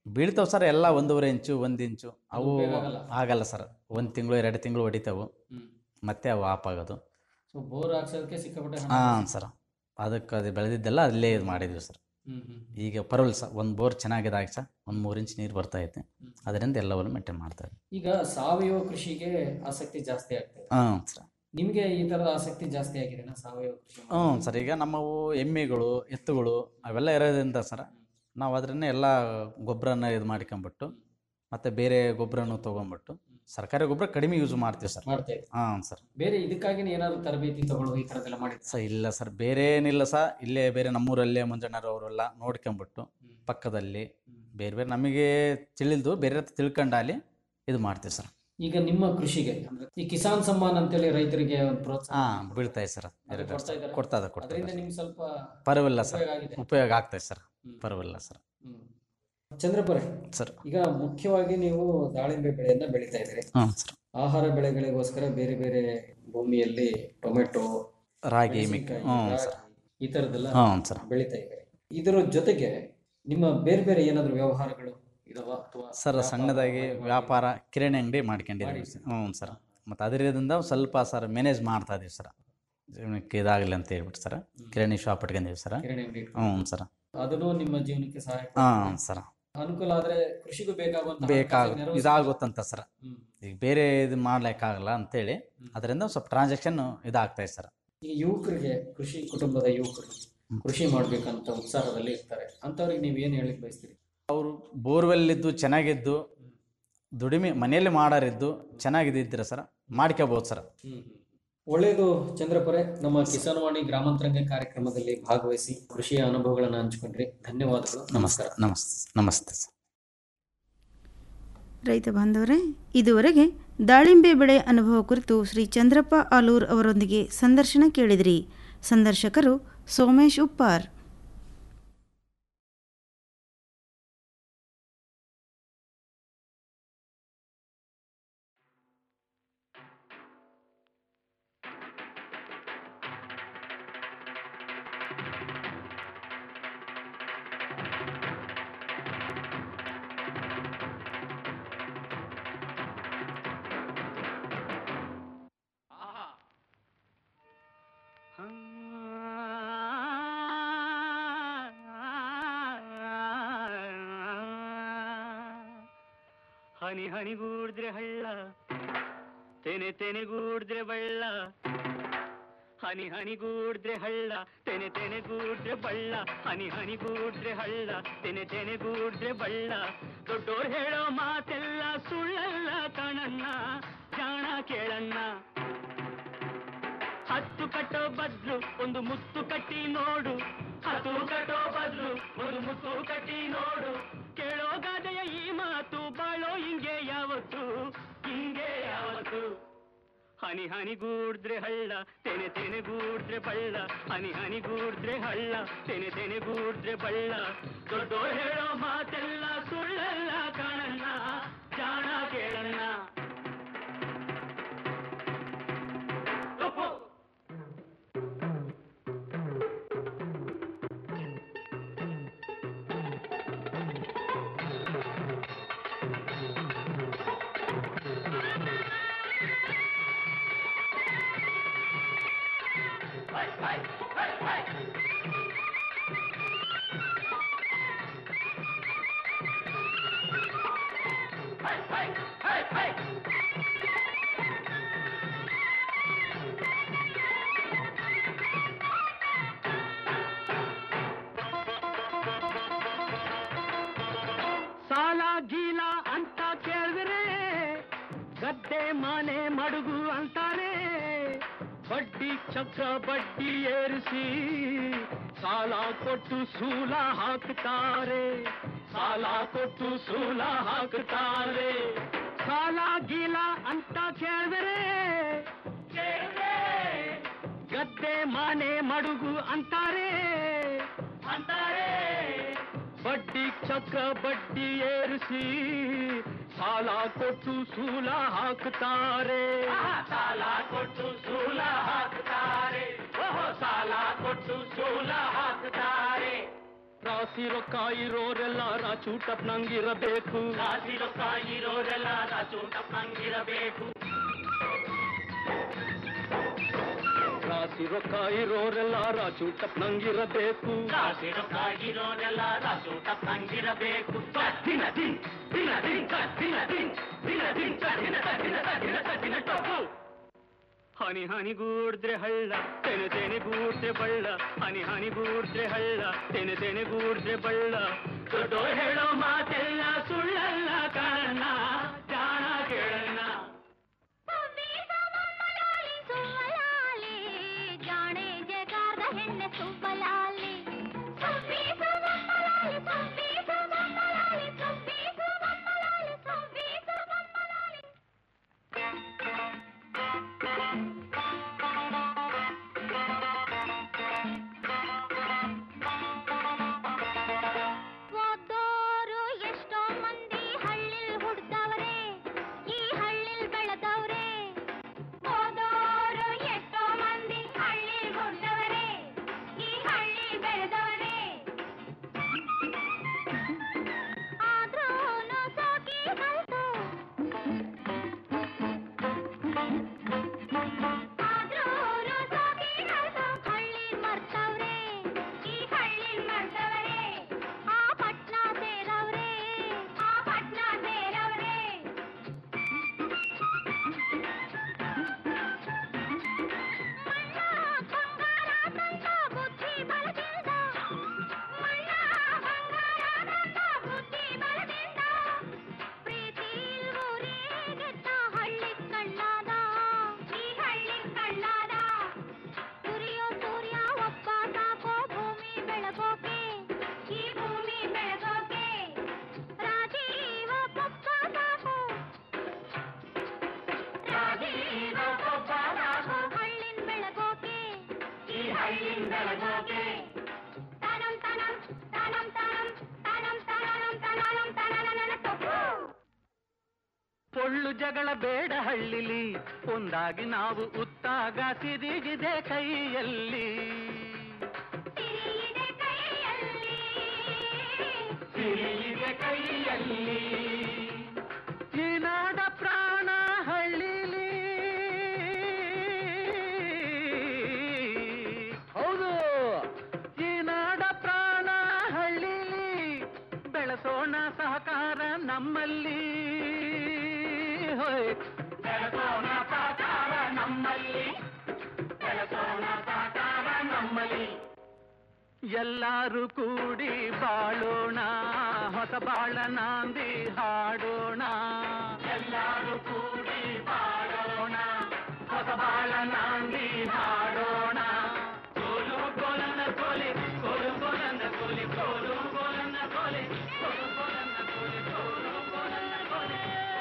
ಬೀಳ್ತಾವೆ ಸರ್ ಎಲ್ಲ ಒಂದೂವರೆ ಇಂಚು ಒಂದು ಇಂಚು ಅವು ಉಪಯೋಗ ಆಗಲ್ಲ? ಆಗಲ್ಲ ಸರ್ ಒಂದು ತಿಂಗಳು ಎರಡು ತಿಂಗಳು ಹೊಡಿತಾವು ಹ್ಮ್. ಮತ್ತೆ ಅವು ಆಫ್ ಆಗೋದು ಸೊ ಬೋರ್ ಹಾಕ್ಸೋದಕ್ಕೆ ಸಿಕ್ಕಾಪಟ್ಟೆ ಹಣ ಹಾಂ ಸರ್ ಅದಕ್ಕೆ ಅದು ಬೆಳೆದಿದ್ದೆಲ್ಲ ಅಲ್ಲೇ ಇದು ಮಾಡಿದ್ವಿ ಸರ್ ಹ್ಮ್, ಹ್ಮ್. ಈಗ ಪರವಾಗಿಲ್ಲ ಸರ್ ಒಂದು ಬೋರ್ ಚೆನ್ನಾಗಿದಾಗ ಸರ್ ಒಂದು ಮೂರು ಇಂಚ್ ನೀರು ಬರ್ತಾ ಐತೆ ಅದರಿಂದ ಎಲ್ಲವನ್ನು ಮೇಂಟೈನ್ ಮಾಡ್ತಾ ಇದ್ದೀವಿ ಈಗ ಸಾವಯವ ಕೃಷಿಗೆ ಆಸಕ್ತಿ ಜಾಸ್ತಿ ಆಗ್ತದೆ ಹಾಂ ಸರ್ ನಿಮ್ಗೆ ಈ ತರದ ಆಸಕ್ತಿ ಜಾಸ್ತಿ ಆಗಿದೆ ಸಾವಯವ ಕೃಷಿ ಹ್ಞೂ ಸರ್ ಈಗ ನಮ್ಮವು ಎಮ್ಮೆಗಳು ಎತ್ತುಗಳು ಅವೆಲ್ಲ ಇರೋದ್ರಿಂದ ಸರ್ ನಾವು ಅದನ್ನೇ ಎಲ್ಲ ಗೊಬ್ಬರನ ಇದು ಮಾಡ್ಕೊಂಬಿಟ್ಟು ಮತ್ತು ಬೇರೆ ಗೊಬ್ಬರನು ತೊಗೊಂಬಿಟ್ಟು ಸರ್ಕಾರಿ ಗೊಬ್ಬರ ಕಡಿಮೆ ಯೂಸ್ ಮಾಡ್ತೀವಿ ಸರ್ ಮಾಡ್ತಾ ಇದ್ದೀವಿ. ಹಾಂ ಸರ್ ಬೇರೆ ಇದಕ್ಕಾಗಿ ಏನಾದ್ರು ತರಬೇತಿ ತಗೊಳ್ಳೋದು ಈ ತರದೆಲ್ಲ ಮಾಡಿದ್ರೆ ಸರ್ ಇಲ್ಲ ಸರ್ ಬೇರೆ ಏನಿಲ್ಲ ಸರ್ ಇಲ್ಲೇ ಬೇರೆ ನಮ್ಮೂರಲ್ಲೇ ಮುಂಜಾನರವರೆಲ್ಲ ನೋಡ್ಕೊಂಬಿಟ್ಟು ಪಕ್ಕದಲ್ಲಿ ಬೇರೆ ಬೇರೆ ನಮಗೆ ತಿಳಿದು ಬೇರೆ ಹತ್ರ ತಿಳ್ಕೊಂಡು ಅಲ್ಲಿ ಇದು ಮಾಡ್ತೀವಿ ಸರ್ ಈಗ ನಿಮ್ಮ ಕೃಷಿಗೆ ಅಂದ್ರೆ ಈ ಕಿಸಾನ್ ಸಮ್ಮಾನ್ ಅಂತೇಳಿ ರೈತರಿಗೆ ಒಂದು ಪ್ರೋತ್ಸಾಹ ಹಾಂ ಬೀಳ್ತಾ ಇದೆ ಸರ್ ಅದು ಕೊಡ್ತಾ ಇದ್ದಾರಾ? ಕೊಡ್ತಾ ಇದೆ ಕೊಡ್ತಾ ಅದರಿಂದ ಇದೆ ನಿಮ್ಗೆ ಸ್ವಲ್ಪ ಪರವಾಗಿಲ್ಲ ಸರ್ ಉಪಯೋಗ ಆಗಿದೆ. ಉಪಯೋಗ ಆಗ್ತದೆ ಸರ್ ಪರವಾಗಿಲ್ಲ ಸರ್ ಚಂದ್ರಪುರೆ ಸರ್ ಈಗ ಮುಖ್ಯವಾಗಿ ನೀವು ದಾಳಿಂಬೆ ಬೆಳೆಯನ್ನ ಬೆಳೀತಾ ಇದ್ದೀರಿ ಹಾಂ ಸರ್ ಆಹಾರ ಬೆಳೆಗಳಿಗೋಸ್ಕರ ಬೇರೆ ಬೇರೆ ಭೂಮಿಯಲ್ಲಿ ಟೊಮೆಟೊ ರಾಗಿ ಮೆಣಸಿನಕಾಯಿ, ಹ್ಞೂ ರಾಗಿ, ಸರ್ ಈ ತರದೆಲ್ಲ ಹ್ಞೂ ಸರ್ ಬೆಳೀತಾ ಇದ್ದೀರಿ ಇದರ ಜೊತೆಗೆ ನಿಮ್ಮ ಬೇರೆ ಬೇರೆ ಏನಾದ್ರು ವ್ಯವಹಾರಗಳು ಇದಾವ ಅಥವಾ ಸರ್ ಸಣ್ಣದಾಗಿ ವ್ಯಾಪಾರ ಕಿರಾಣಿ ಅಂಗಡಿ ಮಾಡ್ಕೊಂಡಿದ್ದೀವಿ ಸರ್ ಹ್ಞೂ ಸರ್ ಮತ್ತು ಅದರಿಂದ ಸ್ವಲ್ಪ ಸರ್ ಮ್ಯಾನೇಜ್ ಮಾಡ್ತಾ ಇದೀವಿ ಸರ್ ಜೀವನಕ್ಕೆ ಇದಾಗಲಿ ಅಂತ ಹೇಳ್ಬಿಟ್ಟು ಸರ್ ಕಿರಾಣಿ ಶಾಪ್ ಇಟ್ಕೊಂಡಿವಿ ಸರ್ ಕಿರಾಣಿ ಅಂಗಡಿ ಹ್ಞೂ ಸರ್ ಅದನ್ನು ನಿಮ್ಮ ಜೀವನಕ್ಕೆ ಸಹಾಯ ಹಾಂ ಸರ್ ಅನುಕೂಲ ಆದ್ರೆ ಕೃಷಿಗೂ ಬೇಕಾಗುವಂತ ಬೇಕಾಗ ಇದಾಗುತ್ತಂತ ಸರ್ ಹ್ಮ್. ಈಗ ಬೇರೆ ಇದು ಮಾಡ್ಲಿಕ್ಕಾಗಲ್ಲ ಅಂತೇಳಿ ಅದರಿಂದ ಸ್ವಲ್ಪ ಟ್ರಾನ್ಸಾಕ್ಷನ್ ಇದಾಗ್ತಾ ಇದೆ ಸರ್ ಈಗ ಯುವಕರಿಗೆ ಕೃಷಿ ಕುಟುಂಬದ ಯುವಕರು ಕೃಷಿ ಮಾಡ್ಬೇಕಂತ ಉತ್ಸಾಹದಲ್ಲಿ ಇರ್ತಾರೆ ಅಂತವ್ರಿಗೆ ನೀವು ಏನ್ ಹೇಳಿಕ್ ಬಯಸ್ತೀರಿ ಅವರು ಬೋರ್ವೆಲ್ ಇದ್ದು ಚೆನ್ನಾಗಿದ್ದು ದುಡಿಮೆ ಮನೆಯಲ್ಲಿ ಮಾಡಾರಿದ್ದು ಚೆನ್ನಾಗಿದ್ದಿದ್ರೆ ಸರ್ ಮಾಡ್ಕೋಬೋದು ಸರ್ ಒಳ್ಳೆಯದು ಚಂದ್ರಪುರೆ ನಮ್ಮ ಕಿಸಾನ್ವಾಣಿ ಗ್ರಾಮಾಂತರಂಗ ಕಾರ್ಯಕ್ರಮದಲ್ಲಿ ಭಾಗವಹಿಸಿ ಕೃಷಿಯ ಅನುಭವಗಳನ್ನು ಹಂಚಿಕೊಂಡ್ರಿ ಧನ್ಯವಾದಗಳು ನಮಸ್ಕಾರ ನಮಸ್ತೆ ನಮಸ್ತೆ ಸರ್ ರೈತ ಬಾಂಧವರೇ ಇದುವರೆಗೆ ದಾಳಿಂಬೆ ಬೆಳೆ ಅನುಭವ ಕುರಿತು ಶ್ರೀ ಚಂದ್ರಪ್ಪ ಆಲೂರ್ ಅವರೊಂದಿಗೆ ಸಂದರ್ಶನ ಕೇಳಿದಿರಿ ಸಂದರ್ಶಕರು ಸೋಮೇಶ್ ಉಪ್ಪಾರ್ ಹನಿ ಹನಿಗೂಡಿದ್ರೆ ಹಳ್ಳ ತೆನೆ ತೆನೆಗೂಡಿದ್ರೆ ಬಳ್ಳ ಹನಿ ಹನಿಗೂಡಿದ್ರೆ ಹಳ್ಳ ತೆನೆ ತೆನೆಗೂಡಿದ್ರೆ ಬಳ್ಳ ಹನಿ ಹನಿಗೂಡಿದ್ರೆ ಹಳ್ಳ ತೆನೆ ತೆನೆಗೂಡಿದ್ರೆ ಬಳ್ಳ ದೊಡ್ಡೋರ್ ಹೇಳೋ ಮಾತೆಲ್ಲ ಸುಳ್ಳಲ್ಲ ಕಣಣ್ಣ ಜಾಣ ಕೇಳಣ್ಣ ಹತ್ತು ಕಟ್ಟೋ ಬದ್ಲು ಒಂದು ಮುತ್ತು ಕಟ್ಟಿ ನೋಡು ಹತ್ತು ಕಟ್ಟೋ ಬದ್ಲು ಒಂದು ಮುತ್ತು ಕಟ್ಟಿ ನೋಡು ಕೇಳೋ ಗಾದೆಯ ಈ ಮಾತು ಬಾಳೋ ಹಿಂಗೆ ಯಾವತ್ತು ಹಿಂಗೆ ಯಾವತ್ತು ಹನಿ ಹನಿಗೂಡಿದ್ರೆ ಹಳ್ಳ ತೆನೆ ತೆನೆಗೂಡಿದ್ರೆ ಬಳ್ಳ ಹನಿ ಹನಿಗೂಡಿದ್ರೆ ಹಳ್ಳ ತೆನೆ ತೆನೆಗೂಡಿದ್ರೆ ಬಳ್ಳ ದೊಡ್ಡೋರ್ ಹೇಳೋ ಮಾತೆಲ್ಲ ಸುಳ್ಳಲ್ಲ ಕಾಣಣ್ಣ ಜಾಣ ಕೇಳಣ್ಣ ತಪ್ಪು ಸಾಲ ಗೀಲ ಅಂತ ಕೇಳಿದ್ರೆ ಗದ್ದೆ ಮನೆ ಮಡುಗು ಅಂತಾರೆ ಬಡ್ಡಿ ಚಕ್ರ ಬಡ್ಡಿ ಏರಿಸಿ ಸಾಲ ಕೊಟ್ಟು ಸೂಲ ಹಾಕ್ತಾರೆ ಸಾಲ ಕೊಟ್ಟು ಸೂಲ ಹಾಕ್ತಾರೆ ಸಾಲ ಗೀಲ ಅಂತ ಕೇಳಿದ್ರೆ ಗದ್ದೆ ಮನೆ ಮಡುಗು ಅಂತಾರೆ ಅಂತಾರೆ ಬಡ್ಡಿ ಚಕ್ರ ಬಡ್ಡಿ ಏರಿಸಿ ಸಾಲ ಕೊಟ್ಟು ಸೂಲ ಹಾಕ್ತಾರೆ ಸಾಲ ಕೊಟ್ಟು ಸೂಲ ಹಾಕ್ತಾರೆ ಓಹೋ ಸಾಲ ಕೊಟ್ಟು ಸೂಲ ಹಾಕ್ತಾರೆ ರಾಸಿ ರೊಕ್ಕ ಇರೋರೆಲ್ಲ ರಾಚೂಟಪ್ನಂಗಿರಬೇಕು ರಾಸಿ ರೊಕ್ಕ ಇರೋರೆಲ್ಲ ರಾಚೂಟಪ್ನಂಗಿರಬೇಕು ರಾಸಿ ರೊಕ್ಕ ಇರೋರೆಲ್ಲ ರಾಚೂಟಪ್ನಂಗಿರಬೇಕು ರಾಸಿ ರೊಕ್ಕ ಇರೋರೆಲ್ಲ ರಾಚೂಟಪ್ನಂಗಿರಬೇಕು ದಿನ ದಿನ್ ದಿನ ದಿನ್ ದಿನ ದಿನ್ ದಿನ ದಿನ್ ದಿನ ದಿನ ದಿನ ದಿನ ಟೊಪ್ಪು ಹನಿ ಹನಿ ಗೂಡ್ದ್ರೆ ಹಳ್ಳ ತೆನೆ ತೆನೆ ಗೂಡ್ದ್ರೆ ಬಳ್ಳ ಹನಿ ಹನಿ ಗೂಡ್ದ್ರೆ ಹಳ್ಳ ತೆನೆ ತೆನೆ ಗೂಡ್ದ್ರೆ ಬಳ್ಳ ದೊಡ್ಡೋರ್ ಹೇಳೋ ಮಾತೆಲ್ಲ ಸುಳ್ಳಲ್ಲ ಕಾರಣ ಜಾಣ ಕೇಳಣ್ಣ ಜಾಣೆ ಜಗಾದ ಹೆಣ್ಣೆ ಸುಬ್ಬಲಾಲಿ ಸುಬ್ಬಿ ಸುಬ್ಬಲಾಲಿ ಸುಬ್ಬಿ ಸುಬ್ಬಲಾಲಿ ಸುಬ್ಬಿ ಸುಬ್ಬಲಾಲಿ ಸುಬ್ಬಿ ಸುಬ್ಬಲಾಲಿ ಓದೋರು ಎಷ್ಟೋ ಮಂದಿ ಹಳ್ಳಿಲ್ ಹುಡ್ದವ್ರೆ ಈ ಹಳ್ಳಿಲ್ ಬೆಳೆದವ್ರೆ ಓದೋರು ಎಷ್ಟೋ ಮಂದಿ ಹಳ್ಳಿಲ್ ಹುಡ್ದವ್ರೆ ಈ ಹಳ್ಳಿಲ್ ಬೆಳೆದವ್ರೆ ಆದ್ರೂನು ಸೋಕಿ ಕಲ್ತು ಆದ್ರೂನು ಸೋಕಿ ಕಲ್ತು ಹಳ್ಳಿ ಮರ್ತವ್ರೆ ಈ ಹಳ್ಳಿ ಮರ್ತವ್ರೆ ಆ ಪಟ್ನ ಸೇರವ್ರೆ ಆ ಪಟ್ನ ಸೇರವ್ರೆ ಮಣ್ಣ ಬಂಗಾರ ತಂದ ಬುದ್ಧಿ ಬಲದಿಂದ ಮಣ್ಣ ಬಂಗಾರ ತಂದ ಬುದ್ಧಿ ಬಲದಿಂದ ಪ್ರೀತಿ ಊರಿಗೆದ್ದ ಹಳ್ಳಿ ಕಳ್ಳಾದ ಈ ಹಳ್ಳಿ ಕಳ್ಳಾದ ಉರಿಯೋ ಸೂರ್ಯ ಒಬ್ಬ ಸಾಕೋ ಭೂಮಿ ಬೆಳಗೋಕೆ ಈ ಭೂಮಿ ಬೆಳಗೋಕೆ ರಾಜೀವ ಪಪ್ಪ ಸಾಕು ರಾಜೀವ ಪಪ್ಪ ಸಾಕು ಹಳ್ಳಿನ್ ಬೆಳಗೋಕೆ ಈ ಹಳ್ಳಿನ್ ಬೆಳಗೋಕೆ ತನಂ ತನಂ ತನಂ ತನಂ ತನಂ ತನಂ ತನಂ ತನನನ ತಪ್ಪು ಪೊಳ್ಳು ಜಗಳ ಬೇಡ ಹಳ್ಳಿಲಿ ಒಂದಾಗಿ ನಾವು ಉತ್ತಾಗ ಸಿರಿಗಿದೆ ಕೈಯಲ್ಲಿ ಸಿರಿಯಿದೆ ಕೈಯಲ್ಲಿ ಸಿರಿಯಿದೆ ಕೈಯಲ್ಲಿ ಈ ನಾಡ ಪ್ರಾಣ ಹಳ್ಳಿಲಿ ಹೌದು ಈ ನಾಡ ಪ್ರಾಣ ಹಳ್ಳಿಲಿ ಬೆಳೆಸೋಣ ಸಹಕಾರ ನಮ್ಮಲ್ಲಿ ಹೋಯ್ ಬೆಳೆಸೋಣ ಸಹಕಾರ ನಮ್ಮಲ್ಲಿ ಬೆಳೆಸೋಣ ಸಹಕಾರ ನಮ್ಮಲ್ಲಿ ಎಲ್ಲರೂ ಕೂಡಿ ಬಾಳೋಣ ಹೊಸ ಬಾಳ ನಾಂದಿ ಹಾಡೋಣ ಎಲ್ಲರೂ ಕೂಡಿ ಬಾಳೋಣ ಹೊಸ ಬಾಳ ನಾಂದಿ ಹಾಡೋಣ ಕೋಲು ಕೋಲನ ಕೋಲೆ ಕೋಲು ಕೋಲನ ಕೋಲೆ ಕೋಲು ಕೋಲನ ಕೋಲೆ ಕೋಲು ಕೋಲನ ಕೋಲೆ ಕೋಲು ಕೋಲನ ಕೋಲೆ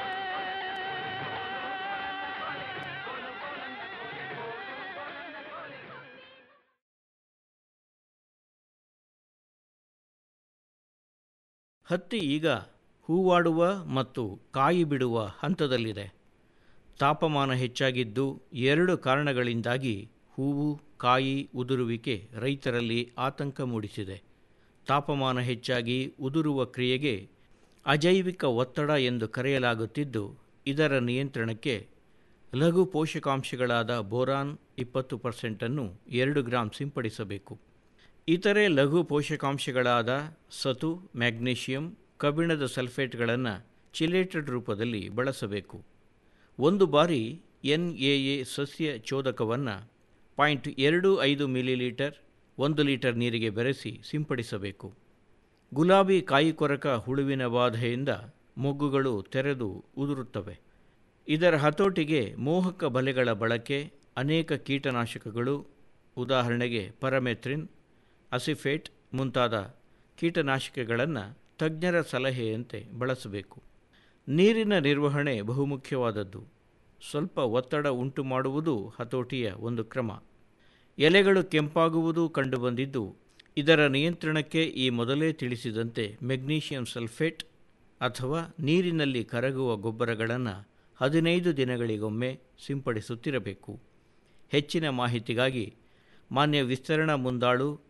ಹತ್ತಿ ಈಗ ಹೂವಾಡುವ ಮತ್ತು ಕಾಯಿ ಬಿಡುವ ಹಂತದಲ್ಲಿದೆ ತಾಪಮಾನ ಹೆಚ್ಚಾಗಿದ್ದು ಎರಡು ಕಾರಣಗಳಿಂದಾಗಿ ಹೂವು ಕಾಯಿ ಉದುರುವಿಕೆ ರೈತರಲ್ಲಿ ಆತಂಕ ಮೂಡಿಸಿದೆ ತಾಪಮಾನ ಹೆಚ್ಚಾಗಿ ಉದುರುವ ಕ್ರಿಯೆಗೆ ಅಜೈವಿಕ ಒತ್ತಡ ಎಂದು ಕರೆಯಲಾಗುತ್ತಿದ್ದು ಇದರ ನಿಯಂತ್ರಣಕ್ಕೆ ಲಘು ಪೋಷಕಾಂಶಗಳಾದ ಬೋರಾನ್ ಇಪ್ಪತ್ತು ಪರ್ಸೆಂಟನ್ನು ಎರಡು ಗ್ರಾಂ ಸಿಂಪಡಿಸಬೇಕು ಇತರೆ ಲಘು ಪೋಷಕಾಂಶಗಳಾದ ಸತು ಮ್ಯಾಗ್ನೀಷಿಯಂ ಕಬ್ಬಿಣದ ಸಲ್ಫೇಟ್ಗಳನ್ನು ಚಿಲೇಟೆಡ್ ರೂಪದಲ್ಲಿ ಬಳಸಬೇಕು ಒಂದು ಬಾರಿ ಎನ್ ಎ ಎ ಸಸ್ಯ ಚೋದಕವನ್ನು ಪಾಯಿಂಟ್ ಎರಡು ಐದು ಮಿಲಿಲೀಟರ್ ಒಂದು ಲೀಟರ್ ನೀರಿಗೆ ಬೆರೆಸಿ ಸಿಂಪಡಿಸಬೇಕು ಗುಲಾಬಿ ಕಾಯಿ ಕೊರಕ ಹುಳುವಿನ ಬಾಧೆಯಿಂದ ಮೊಗ್ಗುಗಳು ತೆರೆದು ಉದುರುತ್ತವೆ ಇದರ ಹತೋಟಿಗೆ ಮೋಹಕ ಬಲೆಗಳ ಬಳಕೆ ಅನೇಕ ಕೀಟನಾಶಕಗಳು ಉದಾಹರಣೆಗೆ ಪರಮೆಥ್ರಿನ್ ಅಸಿಫೇಟ್ ಮುಂತಾದ ಕೀಟನಾಶಕಗಳನ್ನು ತಜ್ಞರ ಸಲಹೆಯಂತೆ ಬಳಸಬೇಕು ನೀರಿನ ನಿರ್ವಹಣೆ ಬಹುಮುಖ್ಯವಾದದ್ದು ಸ್ವಲ್ಪ ಒತ್ತಡ ಉಂಟು ಮಾಡುವುದು ಹತೋಟಿಯ ಒಂದು ಕ್ರಮ ಎಲೆಗಳು ಕೆಂಪಾಗುವುದು ಕಂಡುಬಂದಿದ್ದು ಇದರ ನಿಯಂತ್ರಣಕ್ಕೆ ಈ ಮೊದಲೇ ತಿಳಿಸಿದಂತೆ ಮೆಗ್ನೀಷಿಯಂ ಸಲ್ಫೇಟ್ ಅಥವಾ ನೀರಿನಲ್ಲಿ ಕರಗುವ ಗೊಬ್ಬರಗಳನ್ನು ಹದಿನೈದು ದಿನಗಳಿಗೊಮ್ಮೆ ಸಿಂಪಡಿಸುತ್ತಿರಬೇಕು ಹೆಚ್ಚಿನ ಮಾಹಿತಿಗಾಗಿ ಮಾನ್ಯ ವಿಸ್ತರಣಾ ಮುಂದಾಳು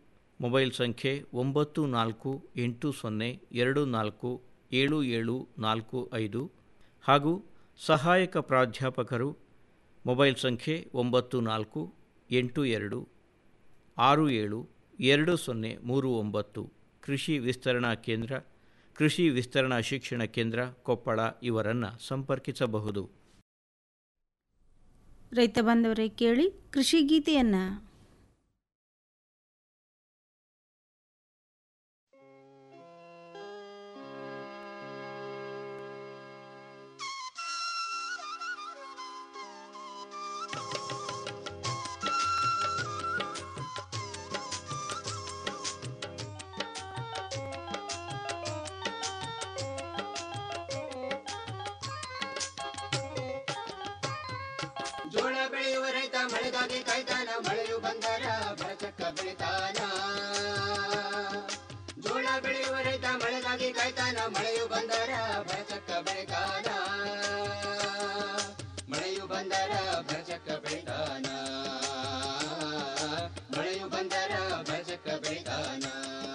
ಮೊಬೈಲ್ ಸಂಖ್ಯೆ ಒಂಬತ್ತು ನಾಲ್ಕು ಎಂಟು ಸೊನ್ನೆ ಎರಡು ನಾಲ್ಕು ಏಳು ಏಳು ನಾಲ್ಕು ಐದು ಹಾಗೂ ಸಹಾಯಕ ಪ್ರಾಧ್ಯಾಪಕರು ಮೊಬೈಲ್ ಸಂಖ್ಯೆ ಒಂಬತ್ತು ನಾಲ್ಕು ಎಂಟು ಎರಡು ಆರು ಏಳು ಎರಡು ಸೊನ್ನೆ ಮೂರು ಒಂಬತ್ತು ಕೃಷಿ ವಿಸ್ತರಣಾ ಕೇಂದ್ರ ಕೃಷಿ ವಿಸ್ತರಣಾ ಶಿಕ್ಷಣ ಕೇಂದ್ರ ಕೊಪ್ಪಳ ಇವರನ್ನು ಸಂಪರ್ಕಿಸಬಹುದು ರೈತ ಬಾಂಧವರೇ ಕೇಳಿ ಕೃಷಿ ಗೀತೆಯನ್ನ ಜೋಳ ಬೆಳೆಯುವ ರೈತ ಮಳೆಗಾಗಿ ಕಾಯ್ತಾನ ಮಳೆಯು ಬಂದರ ಬರಚಕ್ಕ ಬೆಳಿತಾನ ಜೋಳ ಬೆಳೆಯುವ ರೈತ ಮಳೆಗಾಗಿ ಕಾಯ್ತಾನ ಮಳೆಯು ಬಂದರ ಬರಚಕ್ಕ ಬೆಳಿತಾನ ಮಳೆಯು ಬಂದರ ಬರಚಕ್ಕ ಬೆಳಿತಾನ ಮಳೆಯು ಬಂದರ ಬರಚಕ್ಕ ಬೆಳಿತಾನ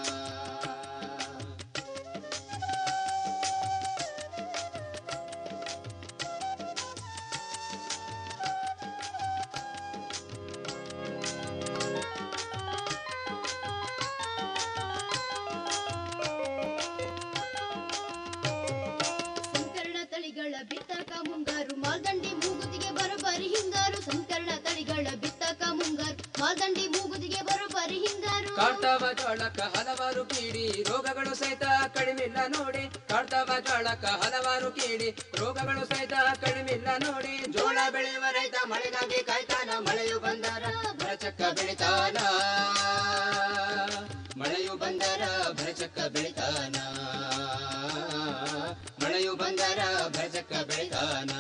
ಸಂಕರಣ ತಳಿಗಳ ಬಿತ್ತಕ ಮುಂಗಾರು ಮಾಲ್ದಂಡಿ ಮೂಗುದಿಗೆ ಬರೋಬ್ಬರಿ ಹಿಂಗಾರು ಸಂಕರಣ ತಳಿಗಳ ಬಿತ್ತಕ ಮುಂಗಾರು ಮಾಲ್ದಂಡಿ ಮೂಗುದಿಗೆ ಬರೋಬ್ಬರಿ ಹಿಂಗಾರು ಕಾಡ್ತಾವ ಜೋಳಕ್ಕ ಹಲವಾರು ಕೀಡಿ ರೋಗಗಳು ಸಹಿತ ಕಡಿಮಿಲ್ಲ ನೋಡಿ ಕಾಡ್ತಾವ ಜೋಳಕ್ಕ ಹಲವಾರು ಕೀಡಿ ರೋಗಗಳು ಸಹಿತ ಕಡಿಮಿಲ್ಲ ನೋಡಿ ಜೋಳ ಬೆಳೆಯುವ ರೈತ ಮಳೆಗಾಗಿ ಕಾಯ್ತಾನ ಮಳೆಯು ಬಂದರ ಭರಚಕ್ಕ ಬೆಳಿತಾನ ಮಳೆಯು ಬಂದರ ಭರಚಕ್ಕ ಬೆಳಿತಾನ ಮಳೆಯು ಬಂದರ ಭರಚಕ್ಕ ಬೆಳಿತಾನ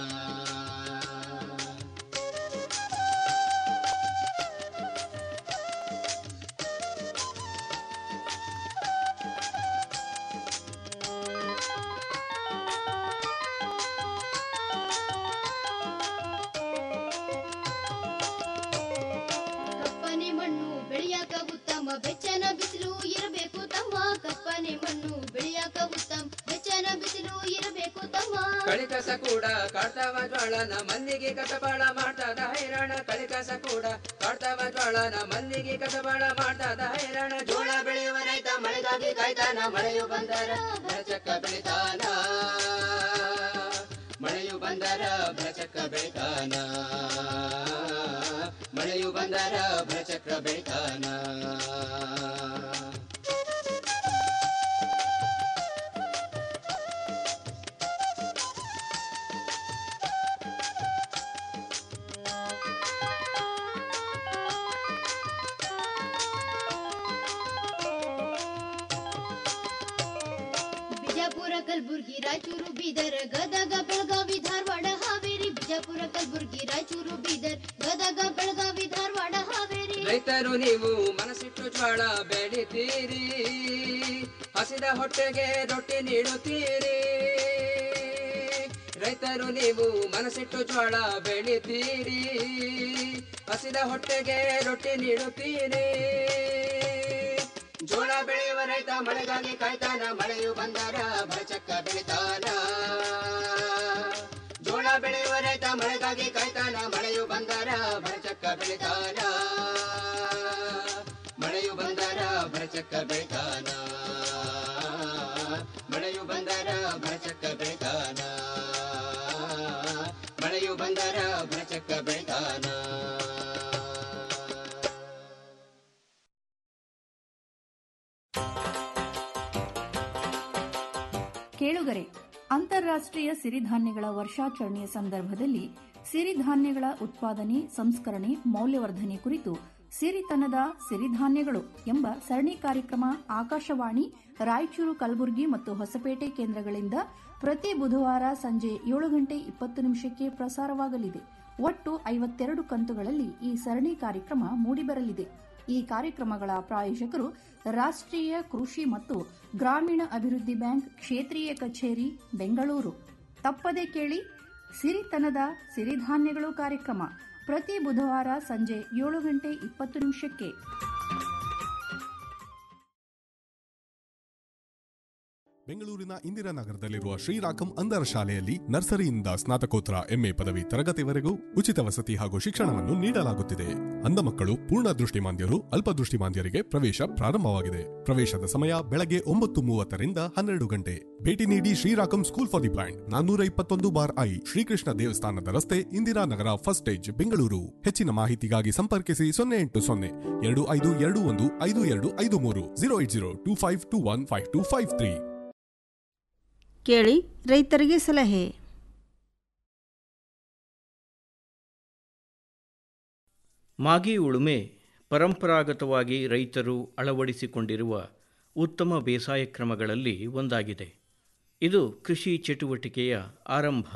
ಕಪ್ಪನೆ ಮಣ್ಣು ಬೆಳೆಯಾಕ ಉತ್ತಮ ಬೆಚ್ಚನ ಬಿಸಿಲು ಇರಬೇಕು ತಮ್ಮ ಕಪ್ಪನೆ ಮಣ್ಣು ಬೆಳೆಯಾಕ ಉತ್ತಮ ಬೆಚ್ಚನ ಬಿಸಿಲು ಇರಬೇಕು ತಮ್ಮ ಕಳಿಕಸ ಕೂಡ ಕಾಡ್ತಾವ ಜ್ವಾಳನ ಮಲ್ಲಿಗೆ ಕಸಬಾಳ ಮಾಡ್ತದ ಹೈರಾಣ ಕಳಿಕಸ ಕೂಡ ಕಾಡ್ತಾವ ಜ್ವಾಳನ ಮಲ್ಲಿಗೆ ಕಸಬಾಳ ಮಾಡ್ತದ ಹೈರಾಣ ಜೋಳ ಬೆಳೆಯುವ ರೈತ ಮಳೆಗಾಗಿ ಕಾಯ್ತಾನ ಮಳೆಯು ಬಂದರ ಭರಚಕ್ಕ ಬೆಳಿತಾನ ಮಳೆಯು ಬಂದರ ಭರಚಕ್ಕ ಬೆಳಿತಾನ ಮಳೆಯು ಬಂದರ ಭರಚಕ್ರ ಬೆಳಿತಾನ ಬಿಜಾಪುರ ಕಲಬುರ್ಗಿ ರಾಯಚೂರು ಬೀದರ್ ಗದಗ ಬೆಳಗಾವಿ ಧಾರವಾಡ ಹಾವೇರಿ ಬಿಜಾಪುರ ಕಲಬುರ್ಗಿ ರಾಯಚೂರು ಬೀದರ್ ಗದಗ ಬೆಳಗಾವಿ ಧಾರವಾಡ ಹಾವೇರಿ ರೈತರು ನೀವು ಮನಸ್ಸಿಟ್ಟು ಜ್ವಾಳ ಬೆಳಿತೀರಿ ಹಸಿದ ಹೊಟ್ಟೆಗೆ ರೊಟ್ಟಿ ನೀಡುತ್ತೀರಿ ರೈತರು ನೀವು ಮನಸ್ಸಿಟ್ಟು ಜ್ವಾಳ ಬೆಳಿತೀರಿ ಹಸಿದ ಹೊಟ್ಟೆಗೆ ರೊಟ್ಟಿ ನೀಡುತ್ತೀರಿ ಜೋಳ ಬೆಳೆಯುವ ರೈತ ಮಳೆಗಾಗಿ ಕಾಯ್ತಾನ ಮಳೆಯು ಬಂದರ ಭರಚಕ್ಕ ಬೆಳಿತಾನ ಜೋಳ ಬೆಳೆಯುವ ರೈತ ಮಳೆಗಾಗಿ ಕಾಯ್ತಾನ ಮಳೆಯು ಬಂದರ ಭರಚಕ್ಕ ಬೆಳಿತಾನ ಮಳೆಯು ಬಂದರ ಭರಚಕ್ಕ ಬೆಳಿತಾನ ಮಳೆಯು ಬಂದರ ಭರಚಕ್ಕ ಬೆಳಿತಾನ ಮಳೆಯು ಬಂದರ ಭರಚಕ್ಕ ಬೆಳಿತಾನ ಕೇಳುಗರೆ ಅಂತಾರಾಷ್ಟ್ರೀಯ ಸಿರಿಧಾನ್ಯಗಳ ವರ್ಷಾಚರಣೆಯ ಸಂದರ್ಭದಲ್ಲಿ ಸಿರಿಧಾನ್ಯಗಳ ಉತ್ಪಾದನೆ ಸಂಸ್ಕರಣೆ ಮೌಲ್ಯವರ್ಧನೆ ಕುರಿತು ಸಿರಿತನದ ಸಿರಿಧಾನ್ಯಗಳು ಎಂಬ ಸರಣಿ ಕಾರ್ಯಕ್ರಮ ಆಕಾಶವಾಣಿ ರಾಯಚೂರು ಕಲಬುರಗಿ ಮತ್ತು ಹೊಸಪೇಟೆ ಕೇಂದ್ರಗಳಿಂದ ಪ್ರತಿ ಬುಧವಾರ ಸಂಜೆ ಏಳು ಗಂಟೆ ಇಪ್ಪತ್ತು ನಿಮಿಷಕ್ಕೆ ಪ್ರಸಾರವಾಗಲಿದೆ ಒಟ್ಟು ಐವತ್ತೆರಡು ಕಂತುಗಳಲ್ಲಿ ಈ ಸರಣಿ ಕಾರ್ಯಕ್ರಮ ಮೂಡಿಬರಲಿದೆ ಈ ಕಾರ್ಯಕ್ರಮಗಳ ಪ್ರಾಯೋಜಕರು ರಾಷ್ಟ್ರೀಯ ಕೃಷಿ ಮತ್ತು ಗ್ರಾಮೀಣ ಅಭಿವೃದ್ಧಿ ಬ್ಯಾಂಕ್ ಕ್ಷೇತ್ರೀಯ ಕಚೇರಿ ಬೆಂಗಳೂರು ತಪ್ಪದೆ ಕೇಳಿ ಸಿರಿತನದ ಸಿರಿಧಾನ್ಯಗಳು ಕಾರ್ಯಕ್ರಮ ಪ್ರತಿ ಬುಧವಾರ ಸಂಜೆ ಏಳು ಗಂಟೆ ಇಪ್ಪತ್ತು ನಿಮಿಷಕ್ಕೆ ಬೆಂಗಳೂರಿನ ಇಂದಿರಾನಗರದಲ್ಲಿರುವ ಶ್ರೀರಾಕಂ ಅಂಧರ ಶಾಲೆಯಲ್ಲಿ ನರ್ಸರಿಯಿಂದ ಸ್ನಾತಕೋತ್ತರ ಎಂಎ ಪದವಿ ತರಗತಿವರೆಗೂ ಉಚಿತ ವಸತಿ ಹಾಗೂ ಶಿಕ್ಷಣವನ್ನು ನೀಡಲಾಗುತ್ತಿದೆ ಅಂಧ ಮಕ್ಕಳು ಪೂರ್ಣ ದೃಷ್ಟಿಮಾಂದ್ಯರು ಅಲ್ಪ ದೃಷ್ಟಿಮಾಂದ್ಯರಿಗೆ ಪ್ರವೇಶ ಪ್ರಾರಂಭವಾಗಿದೆ ಪ್ರವೇಶದ ಸಮಯ ಬೆಳಗ್ಗೆ ಒಂಬತ್ತು ಮೂವತ್ತರಿಂದ ಹನ್ನೆರಡು ಗಂಟೆ ಭೇಟಿ ನೀಡಿ ಶ್ರೀರಾಕಂ ಸ್ಕೂಲ್ ಫಾರ್ ದಿ ಬ್ಲೈಂಡ್ ನಾನ್ನೂರ ಇಪ್ಪತ್ತೊಂದು ಬಾರ್ ಐ ಶ್ರೀಕೃಷ್ಣ ದೇವಸ್ಥಾನದ ರಸ್ತೆ ಇಂದಿರಾನಗರ ಫಸ್ಟ್ ಸ್ಟೇಜ್ ಬೆಂಗಳೂರು ಹೆಚ್ಚಿನ ಮಾಹಿತಿಗಾಗಿ ಸಂಪರ್ಕಿಸಿ ಸೊನ್ನೆ ಎಂಟು ಸೊನ್ನೆ ಎರಡು ಐದು ಎರಡು ಒಂದು ಐದು ಎರಡು ಐದು ಮೂರು zero eight zero two five two one five two five three ಕೇಳಿ ರೈತರಿಗೆ ಸಲಹೆ ಮಾಗಿ ಉಳುಮೆ ಪರಂಪರಾಗತವಾಗಿ ರೈತರು ಅಳವಡಿಸಿಕೊಂಡಿರುವ ಉತ್ತಮ ಬೇಸಾಯ ಕ್ರಮಗಳಲ್ಲಿ ಒಂದಾಗಿದೆ ಇದು ಕೃಷಿ ಚಟುವಟಿಕೆಯ ಆರಂಭ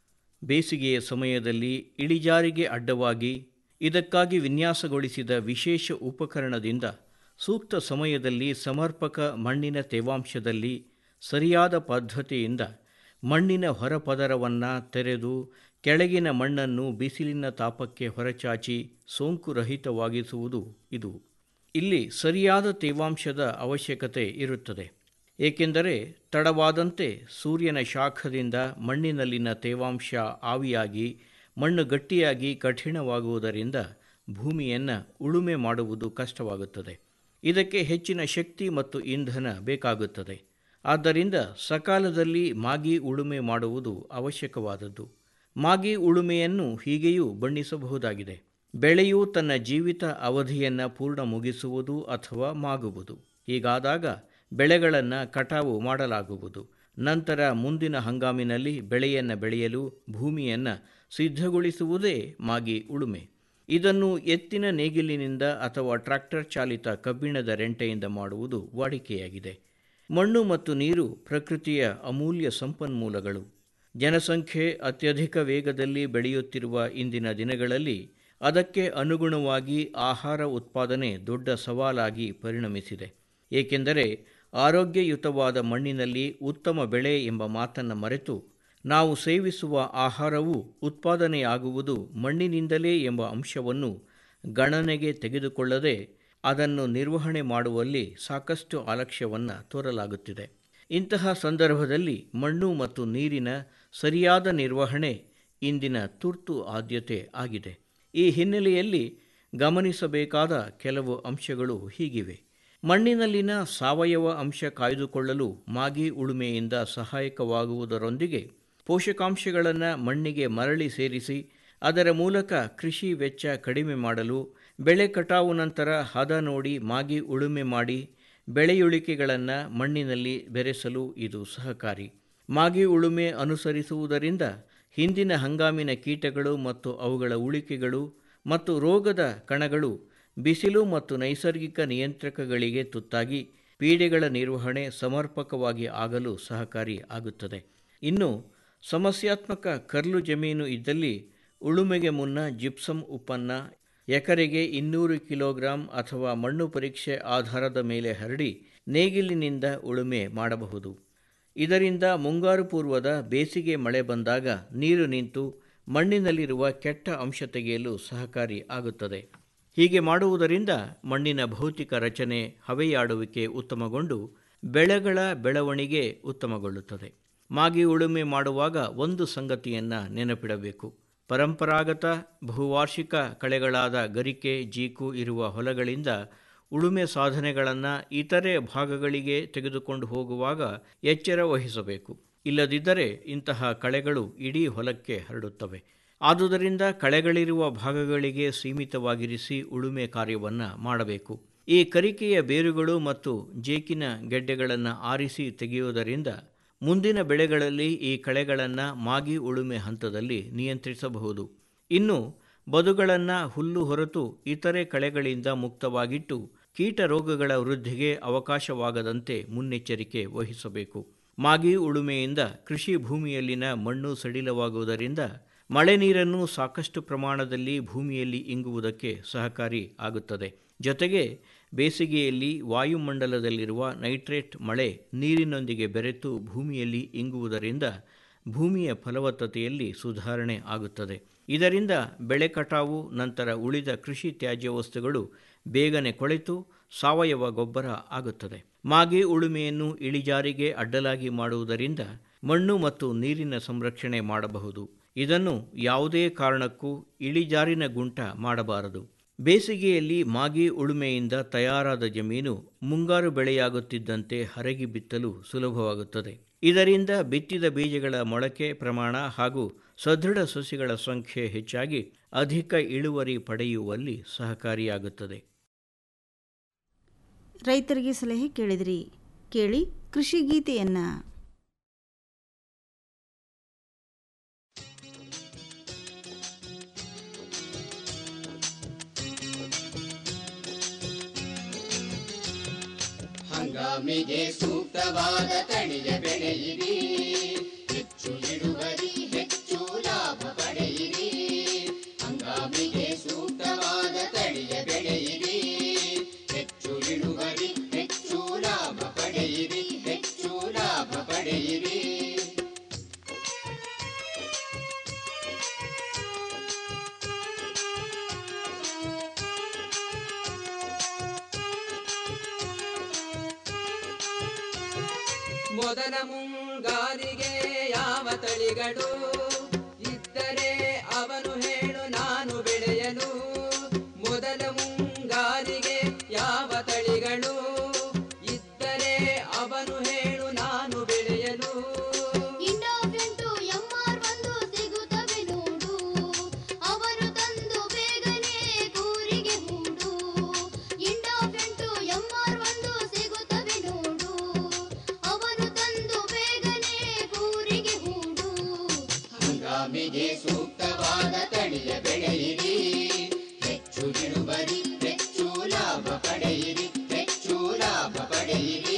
ಬೇಸಿಗೆಯ ಸಮಯದಲ್ಲಿ ಇಳಿಜಾರಿಗೆ ಅಡ್ಡವಾಗಿ ಇದಕ್ಕಾಗಿ ವಿನ್ಯಾಸಗೊಳಿಸಿದ ವಿಶೇಷ ಉಪಕರಣದಿಂದ ಸೂಕ್ತ ಸಮಯದಲ್ಲಿ ಸಮರ್ಪಕ ಮಣ್ಣಿನ ತೇವಾಂಶದಲ್ಲಿ ಸರಿಯಾದ ಪದ್ಧತಿಯಿಂದ ಮಣ್ಣಿನ ಹೊರಪದರವನ್ನು ತೆರೆದು ಕೆಳಗಿನ ಮಣ್ಣನ್ನು ಬಿಸಿಲಿನ ತಾಪಕ್ಕೆ ಹೊರಚಾಚಿ ಸೋಂಕು ರಹಿತವಾಗಿಸುವುದು ಇದು ಇಲ್ಲಿ ಸರಿಯಾದ ತೇವಾಂಶದ ಅವಶ್ಯಕತೆ ಇರುತ್ತದೆ ಏಕೆಂದರೆ ತಡವಾದಂತೆ ಸೂರ್ಯನ ಶಾಖದಿಂದ ಮಣ್ಣಿನಲ್ಲಿನ ತೇವಾಂಶ ಆವಿಯಾಗಿ ಮಣ್ಣು ಗಟ್ಟಿಯಾಗಿ ಕಠಿಣವಾಗುವುದರಿಂದ ಭೂಮಿಯನ್ನು ಉಳುಮೆ ಮಾಡುವುದು ಕಷ್ಟವಾಗುತ್ತದೆ ಇದಕ್ಕೆ ಹೆಚ್ಚಿನ ಶಕ್ತಿ ಮತ್ತು ಇಂಧನ ಬೇಕಾಗುತ್ತದೆ ಆದ್ದರಿಂದ ಸಕಾಲದಲ್ಲಿ ಮಾಗಿ ಉಳುಮೆ ಮಾಡುವುದು ಅವಶ್ಯಕವಾದದ್ದು ಮಾಗಿ ಉಳುಮೆಯನ್ನು ಹೀಗೆಯೂ ಬಣ್ಣಿಸಬಹುದಾಗಿದೆ ಬೆಳೆಯು ತನ್ನ ಜೀವಿತ ಅವಧಿಯನ್ನು ಪೂರ್ಣ ಮುಗಿಸುವುದು ಅಥವಾ ಮಾಗುವುದು ಹೀಗಾದಾಗ ಬೆಳೆಗಳನ್ನು ಕಟಾವು ಮಾಡಲಾಗುವುದು ನಂತರ ಮುಂದಿನ ಹಂಗಾಮಿನಲ್ಲಿ ಬೆಳೆಯನ್ನು ಬೆಳೆಯಲು ಭೂಮಿಯನ್ನು ಸಿದ್ಧಗೊಳಿಸುವುದೇ ಮಾಗಿ ಉಳುಮೆ ಇದನ್ನು ಎತ್ತಿನ ನೇಗಿಲಿನಿಂದ ಅಥವಾ ಟ್ರ್ಯಾಕ್ಟರ್ ಚಾಲಿತ ಕಬ್ಬಿಣದ ರೆಂಟೆಯಿಂದ ಮಾಡುವುದು ವಾಡಿಕೆಯಾಗಿದೆ ಮಣ್ಣು ಮತ್ತು ನೀರು ಪ್ರಕೃತಿಯ ಅಮೂಲ್ಯ ಸಂಪನ್ಮೂಲಗಳು ಜನಸಂಖ್ಯೆ ಅತ್ಯಧಿಕ ವೇಗದಲ್ಲಿ ಬೆಳೆಯುತ್ತಿರುವ ಇಂದಿನ ದಿನಗಳಲ್ಲಿ ಅದಕ್ಕೆ ಅನುಗುಣವಾಗಿ ಆಹಾರ ಉತ್ಪಾದನೆ ದೊಡ್ಡ ಸವಾಲಾಗಿ ಪರಿಣಮಿಸಿದೆ ಏಕೆಂದರೆ ಆರೋಗ್ಯಯುತವಾದ ಮಣ್ಣಿನಲ್ಲಿ ಉತ್ತಮ ಬೆಳೆ ಎಂಬ ಮಾತನ್ನು ಮರೆತು ನಾವು ಸೇವಿಸುವ ಆಹಾರವು ಉತ್ಪಾದನೆಯಾಗುವುದು ಮಣ್ಣಿನಿಂದಲೇ ಎಂಬ ಅಂಶವನ್ನು ಗಣನೆಗೆ ತೆಗೆದುಕೊಳ್ಳದೆ ಅದನ್ನು ನಿರ್ವಹಣೆ ಮಾಡುವಲ್ಲಿ ಸಾಕಷ್ಟು ಅಲಕ್ಷ್ಯವನ್ನು ತೋರಲಾಗುತ್ತಿದೆ ಇಂತಹ ಸಂದರ್ಭದಲ್ಲಿ ಮಣ್ಣು ಮತ್ತು ನೀರಿನ ಸರಿಯಾದ ನಿರ್ವಹಣೆ ಇಂದಿನ ತುರ್ತು ಆದ್ಯತೆ ಆಗಿದೆ ಈ ಹಿನ್ನೆಲೆಯಲ್ಲಿ ಗಮನಿಸಬೇಕಾದ ಕೆಲವು ಅಂಶಗಳು ಹೀಗಿವೆ ಮಣ್ಣಿನಲ್ಲಿನ ಸಾವಯವ ಅಂಶ ಕಾಯ್ದುಕೊಳ್ಳಲು ಮಾಗಿ ಉಳುಮೆಯಿಂದ ಸಹಾಯಕವಾಗುವುದರೊಂದಿಗೆ ಪೋಷಕಾಂಶಗಳನ್ನು ಮಣ್ಣಿಗೆ ಮರಳಿ ಸೇರಿಸಿ ಅದರ ಮೂಲಕ ಕೃಷಿ ವೆಚ್ಚ ಕಡಿಮೆ ಮಾಡಲು ಬೆಳೆ ಕಟಾವು ನಂತರ ಹದ ನೋಡಿ ಮಾಗಿ ಉಳುಮೆ ಮಾಡಿ ಬೆಳೆಯುಳಿಕೆಗಳನ್ನು ಮಣ್ಣಿನಲ್ಲಿ ಬೆರೆಸಲು ಇದು ಸಹಕಾರಿ ಮಾಗಿ ಉಳುಮೆ ಅನುಸರಿಸುವುದರಿಂದ ಹಿಂದಿನ ಹಂಗಾಮಿನ ಕೀಟಗಳು ಮತ್ತು ಅವುಗಳ ಉಳಿಕೆಗಳು ಮತ್ತು ರೋಗದ ಕಣಗಳು ಬಿಸಿಲು ಮತ್ತು ನೈಸರ್ಗಿಕ ನಿಯಂತ್ರಕಗಳಿಗೆ ತುತ್ತಾಗಿ ಪೀಡೆಗಳ ನಿರ್ವಹಣೆ ಸಮರ್ಪಕವಾಗಿ ಆಗಲು ಸಹಕಾರಿ ಆಗುತ್ತದೆ ಇನ್ನು ಸಮಸ್ಯಾತ್ಮಕ ಕರ್ಲು ಜಮೀನು ಇದ್ದಲ್ಲಿ ಉಳುಮೆಗೆ ಮುನ್ನ ಜಿಪ್ಸಮ್ ಉಪ್ಪನ್ನು ಎಕರೆಗೆ ಇನ್ನೂರು ಕಿಲೋಗ್ರಾಂ ಅಥವಾ ಮಣ್ಣು ಪರೀಕ್ಷೆ ಆಧಾರದ ಮೇಲೆ ಹರಡಿ ನೇಗಿಲಿನಿಂದ ಉಳುಮೆ ಮಾಡಬಹುದು ಇದರಿಂದ ಮುಂಗಾರು ಪೂರ್ವದ ಬೇಸಿಗೆ ಮಳೆ ಬಂದಾಗ ನೀರು ನಿಂತು ಮಣ್ಣಿನಲ್ಲಿರುವ ಕೆಟ್ಟ ಅಂಶ ತೆಗೆಯಲು ಸಹಕಾರಿ ಆಗುತ್ತದೆ ಹೀಗೆ ಮಾಡುವುದರಿಂದ ಮಣ್ಣಿನ ಭೌತಿಕ ರಚನೆ ಹವೆಯಾಡುವಿಕೆ ಉತ್ತಮಗೊಂಡು ಬೆಳೆಗಳ ಬೆಳವಣಿಗೆ ಉತ್ತಮಗೊಳ್ಳುತ್ತದೆ ಮಾಗಿ ಉಳುಮೆ ಮಾಡುವಾಗ ಒಂದು ಸಂಗತಿಯನ್ನು ನೆನಪಿಡಬೇಕು ಪರಂಪರಾಗತ ಬಹುವಾರ್ಷಿಕ ಕಳೆಗಳಾದ ಗರಿಕೆ ಜೀಕು ಇರುವ ಹೊಲಗಳಿಂದ ಉಳುಮೆ ಸಾಧನೆಗಳನ್ನು ಇತರೆ ಭಾಗಗಳಿಗೆ ತೆಗೆದುಕೊಂಡು ಹೋಗುವಾಗ ಎಚ್ಚರ ವಹಿಸಬೇಕು ಇಲ್ಲದಿದ್ದರೆ ಇಂತಹ ಕಳೆಗಳು ಇಡೀ ಹೊಲಕ್ಕೆ ಹರಡುತ್ತವೆ ಆದುದರಿಂದ ಕಳೆಗಳಿರುವ ಭಾಗಗಳಿಗೆ ಸೀಮಿತವಾಗಿರಿಸಿ ಉಳುಮೆ ಕಾರ್ಯವನ್ನು ಮಾಡಬೇಕು ಈ ಕರಿಕೆಯ ಬೇರುಗಳು ಮತ್ತು ಜೇಕಿನ ಗೆಡ್ಡೆಗಳನ್ನು ಆರಿಸಿ ತೆಗೆಯುವುದರಿಂದ ಮುಂದಿನ ಬೆಳೆಗಳಲ್ಲಿ ಈ ಕಳೆಗಳನ್ನು ಮಾಗಿ ಉಳುಮೆ ಹಂತದಲ್ಲಿ ನಿಯಂತ್ರಿಸಬಹುದು ಇನ್ನು ಬದುಗಳನ್ನು ಹುಲ್ಲು ಹೊರತು ಇತರೆ ಕಳೆಗಳಿಂದ ಮುಕ್ತವಾಗಿಟ್ಟು ಕೀಟ ರೋಗಗಳ ವೃದ್ಧಿಗೆ ಅವಕಾಶವಾಗದಂತೆ ಮುನ್ನೆಚ್ಚರಿಕೆ ವಹಿಸಬೇಕು ಮಾಗಿ ಉಳುಮೆಯಿಂದ ಕೃಷಿ ಭೂಮಿಯಲ್ಲಿನ ಮಣ್ಣು ಸಡಿಲವಾಗುವುದರಿಂದ ಮಳೆ ನೀರನ್ನು ಸಾಕಷ್ಟು ಪ್ರಮಾಣದಲ್ಲಿ ಭೂಮಿಯಲ್ಲಿ ಇಂಗುವುದಕ್ಕೆ ಸಹಕಾರಿ ಆಗುತ್ತದೆ ಜೊತೆಗೆ ಬೇಸಿಗೆಯಲ್ಲಿ ವಾಯುಮಂಡಲದಲ್ಲಿರುವ ನೈಟ್ರೇಟ್ ಮಳೆ ನೀರಿನೊಂದಿಗೆ ಬೆರೆತು ಭೂಮಿಯಲ್ಲಿ ಇಂಗುವುದರಿಂದ ಭೂಮಿಯ ಫಲವತ್ತತೆಯಲ್ಲಿ ಸುಧಾರಣೆ ಆಗುತ್ತದೆ ಇದರಿಂದ ಬೆಳೆ ಕಟಾವು ನಂತರ ಉಳಿದ ಕೃಷಿ ತ್ಯಾಜ್ಯ ವಸ್ತುಗಳು ಬೇಗನೆ ಕೊಳೆತು ಸಾವಯವ ಗೊಬ್ಬರ ಆಗುತ್ತದೆ ಮಾಗಿ ಉಳುಮೆಯನ್ನು ಇಳಿಜಾರಿಗೆ ಅಡ್ಡಲಾಗಿ ಮಾಡುವುದರಿಂದ ಮಣ್ಣು ಮತ್ತು ನೀರಿನ ಸಂರಕ್ಷಣೆ ಮಾಡಬಹುದು ಇದನ್ನು ಯಾವುದೇ ಕಾರಣಕ್ಕೂ ಇಳಿಜಾರಿನ ಗುಂಟ ಮಾಡಬಾರದು ಬೇಸಿಗೆಯಲ್ಲಿ ಮಾಗಿ ಉಳುಮೆಯಿಂದ ತಯಾರಾದ ಜಮೀನು ಮುಂಗಾರು ಬೆಳೆಯಾಗುತ್ತಿದ್ದಂತೆ ಹರಗಿ ಬಿತ್ತಲು ಸುಲಭವಾಗುತ್ತದೆ ಇದರಿಂದ ಬಿತ್ತಿದ ಬೀಜಗಳ ಮೊಳಕೆ ಪ್ರಮಾಣ ಹಾಗೂ ಸದೃಢ ಸಸಿಗಳ ಸಂಖ್ಯೆ ಹೆಚ್ಚಾಗಿ ಅಧಿಕ ಇಳುವರಿ ಪಡೆಯುವಲ್ಲಿ ಸಹಕಾರಿಯಾಗುತ್ತದೆ ರೈತರಿಗೆ ಸಲಹೆ ಕೇಳಿದ್ರಿ ಕೇಳಿ ಕೃಷಿ ಗೀತೆಯನ್ನ ಹಂಗಾಮಿಗೆ ಸೂಕ್ತವಾದ ತಳಿಯ ಬೆಳೆಯಿರಿ ಹೆಚ್ಚು ಇಳುವರಿ ಹೆಚ್ಚು ಲಾಭ ಪಡೆಯಿರಿ ಹಂಗಾಮಿಗೆ ಸೂಕ್ತವಾದ ತಳಿಯ ಬೆಳೆಯಿರಿ ಹೆಚ್ಚು ಇಳುವರಿ ಹೆಚ್ಚು ಲಾಭ ಪಡೆಯಿರಿ ಹೆಚ್ಚು ಲಾಭ ಪಡೆಯಿರಿ ಮೊದಲ ಮುಂಗಾರಿಗೆ ಯಾವ ತಳಿಗಳು ಇದ್ದರೆ ಅವನು ಹೇಳು ನಾನು ಬೆಳೆಯಲು ಮೊದಲ ಮುಂಗಾರಿಗೆ ಯಾವ ತಳಿಗಳು ಇದ್ದರೆ ಅವನು ಹೇಳು ನಾನು ಬೆಳೆಯಲು ಇಂಡೋಫೆಂಟು ಎಂಆರ್ ಒಂದು ಸಿಗುತ್ತವೆ ನೋಡು ಅವರು ತಂದು ಬೇಗನೆ ಕೂರಿಗೆ ಹೂಡು ಇಂಡೋಫೆಂಟು ಎಂಆರ್ ಒಂದು ಸಿಗುತ್ತವೆ ನೋಡು ಅವನು ತಂದು ಬೇಗನೆ ಕೂರಿಗೆ ಹೂಡು ಹಂಗಾಮಿಗೆ ಸೂಕ್ತವಾದ ತಳಿಯ ಬೆಳೆಯಿರಿ ಹೆಚ್ಚು ಇಳುವರಿ ಹೆಚ್ಚು ಲಾಭ ಪಡೆಯಿರಿ ಹೆಚ್ಚು ಲಾಭ ಪಡೆಯಿರಿ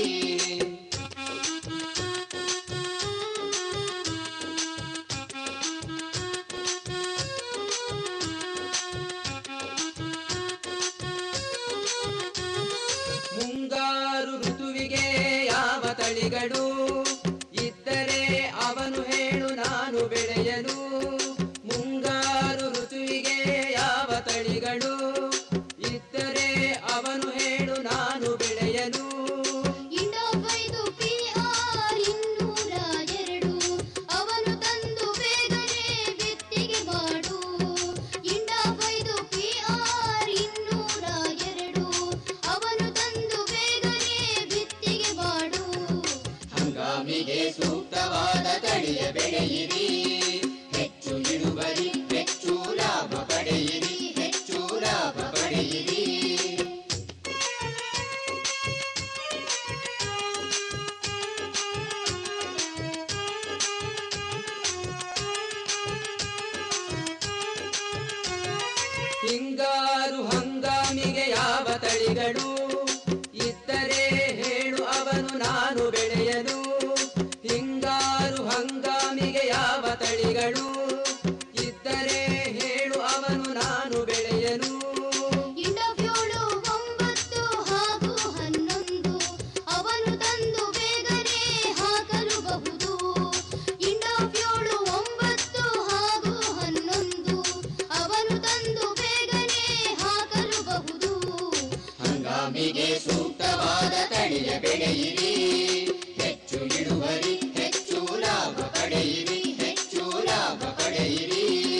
ಮುಂಗಾರು ಋತುವಿಗೆ ಯಾವ ತಳಿಗಳು ಇದ್ದರೆ ಅವನು ಹೇಳು ನಾನು ಬೆಳೆಯಲು ಮುಂಗಾರು ಋತುವಿಗೆ ಯಾವ ತಳಿಗಳು ಇದ್ದರೆ ಅವನು ಹೇಳು ನಾನು ಬೆಳೆಯಲು ಇಂಡೋಫೈದು ಪಿಆರ್ ಇನ್ನೂರ ಎರಡು ಅವನು ತಂದು ಬೇಗನೆ ಬಿತ್ತಿಗೆ ಮಾಡು ಇಂಡೋಫೈದು ಪಿಆರ್ ಇನ್ನೂರ ಎರಡು ಅವನು ತಂದು ಬೇಗನೆ ಬಿತ್ತಿಗೆ ಮಾಡು ಹಂಗಾಮಿಗೆ ಸೂಕ್ತವಾದ ತಳಿಯ ಬೆಳೆಯಿರಿ ಹೆಚ್ಚು ಇಳುವರಿ ಹೆಚ್ಚು ಲಾಭ ಪಡೆಯಿರಿ ಹೆಚ್ಚು ಲಾಭ ಪಡೆಯಿರಿ ಹಿಂಗಾರು ಹಂಗಾಮಿಗೆ ಯಾವ ತಳಿಗಳು ಇದ್ದರೆ ಹೇಳು ಅವನು ನಾನು ಬೆಳೆಯಲು ಹಿಂಗಾರು ಹಂಗಾಮಿಗೆ ಯಾವ ತಳಿಗಳು ಇದ್ದರೆ ಹೇಳು ಅವನು ನಾನು ಬೆಳೆಯಲು ಇಂಡೋಫ್ಯೋಳು ಒಂಬತ್ತು ಹಾಗೂ ಹನ್ನೊಂದು ಅವನು ತಂದು ಬೇಗನೆ ಹಾಕಲು ಬಹುದು ಇಂಡೋಫ್ಯೋಳು ಒಂಬತ್ತು ಹಾಗೂ ಹನ್ನೊಂದು ಅವನು ತಂದು ಬೇಗನೆ ಹಾಕಲು ಬಹುದು ಹಂಗಾಮಿಗೆ ಸೂಕ್ತವಾದ ತಳಿಯ ಬೆಳೆಯಿರಿ ಹೆಚ್ಚು ಇಳುವರಿ ಹೆಚ್ಚು ಲಾಭ ಪಡೆಯಿರಿ ಹೆಚ್ಚು ಲಾಭ ಪಡೆಯಿರಿ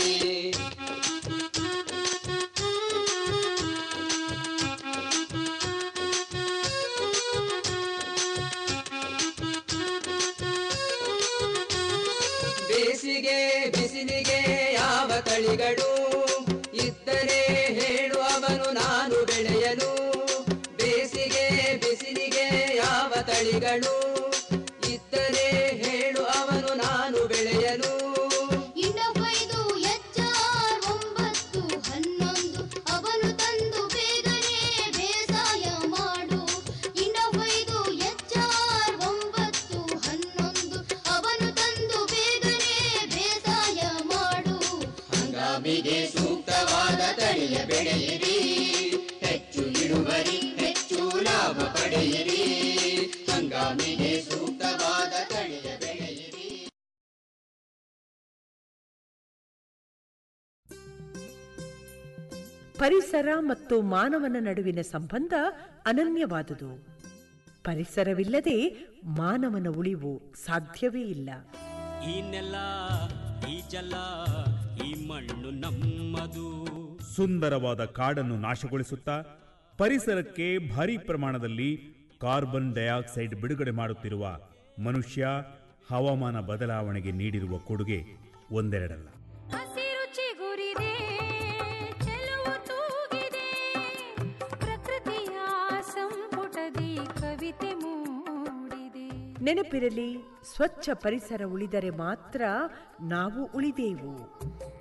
ಬೇಸಿಗೆ ಬಿಸಿಲಿಗೆ ಯಾವ ತಳಿಗಳು ಇದ್ದರೆ ಹೇಳು ಅವನು ನಾನು ಬೆಳೆಯಲು ಬೇಸಿಗೆ ಬಿಸಿಲಿಗೆ ಯಾವ ತಳಿಗಳು ಇದ್ದರೆ ಹೇಳು ಅವನು ನಾನು ಬೆಳೆಯಲು ಇಂಡೋಫೈದು ಎಚ್ಆರ್ ಒಂಬತ್ತು ಹನ್ನೊಂದು ಅವನು ತಂದು ಬೇಗನೆ ಬೇಸಾಯ ಮಾಡು ಇಂಡೋಫೈದು ಎಚ್ಆರ್ ಒಂಬತ್ತು ಹನ್ನೊಂದು ಅವನು ತಂದು ಬೇಗನೆ ಬೇಸಾಯ ಮಾಡು ಹಂಗಾಮಿಗೆ ಸೂಕ್ತವಾದ ತಳಿಯ ಬೆಳೆಯಿರಿ ಹೆಚ್ಚು ಇಳುವರಿ ಹೆಚ್ಚು ಲಾಭ ಪಡೆಯಿರಿ ಹಂಗಾಮಿಗೆ ಸೂಕ್ತವಾದ ಪರಿಸರ ಮತ್ತು ಮಾನವನ ನಡುವಿನ ಸಂಬಂಧ ಅನನ್ಯವಾದುದು ಪರಿಸರವಿಲ್ಲದೆ ಮಾನವನ ಉಳಿವು ಸಾಧ್ಯವೇ ಇಲ್ಲ ಈ ನೆಲ ಈ ಜಲ ಈ ಮಣ್ಣು ನಮ್ಮದು ಸುಂದರವಾದ ಕಾಡನ್ನು ನಾಶಗೊಳಿಸುತ್ತಾ ಪರಿಸರಕ್ಕೆ ಭಾರಿ ಪ್ರಮಾಣದಲ್ಲಿ ಕಾರ್ಬನ್ ಡೈಆಕ್ಸೈಡ್ ಬಿಡುಗಡೆ ಮಾಡುತ್ತಿರುವ ಮನುಷ್ಯ ಹವಾಮಾನ ಬದಲಾವಣೆಗೆ ನೀಡಿರುವ ಕೊಡುಗೆ ಒಂದೆರಡಲ್ಲ ಹಸಿರು ಚಿಗುರಿದೆ ಚೆಲುವು ತೂಗಿದೆ ಪ್ರಕೃತಿಯ ಸಂಪುಟದಿ ಕವಿತೆ ಮೂಡಿದೆ ನೆನಪಿರಲಿ ಸ್ವಚ್ಛ ಪರಿಸರ ಉಳಿದರೆ ಮಾತ್ರ ನಾವು ಉಳಿದೆವು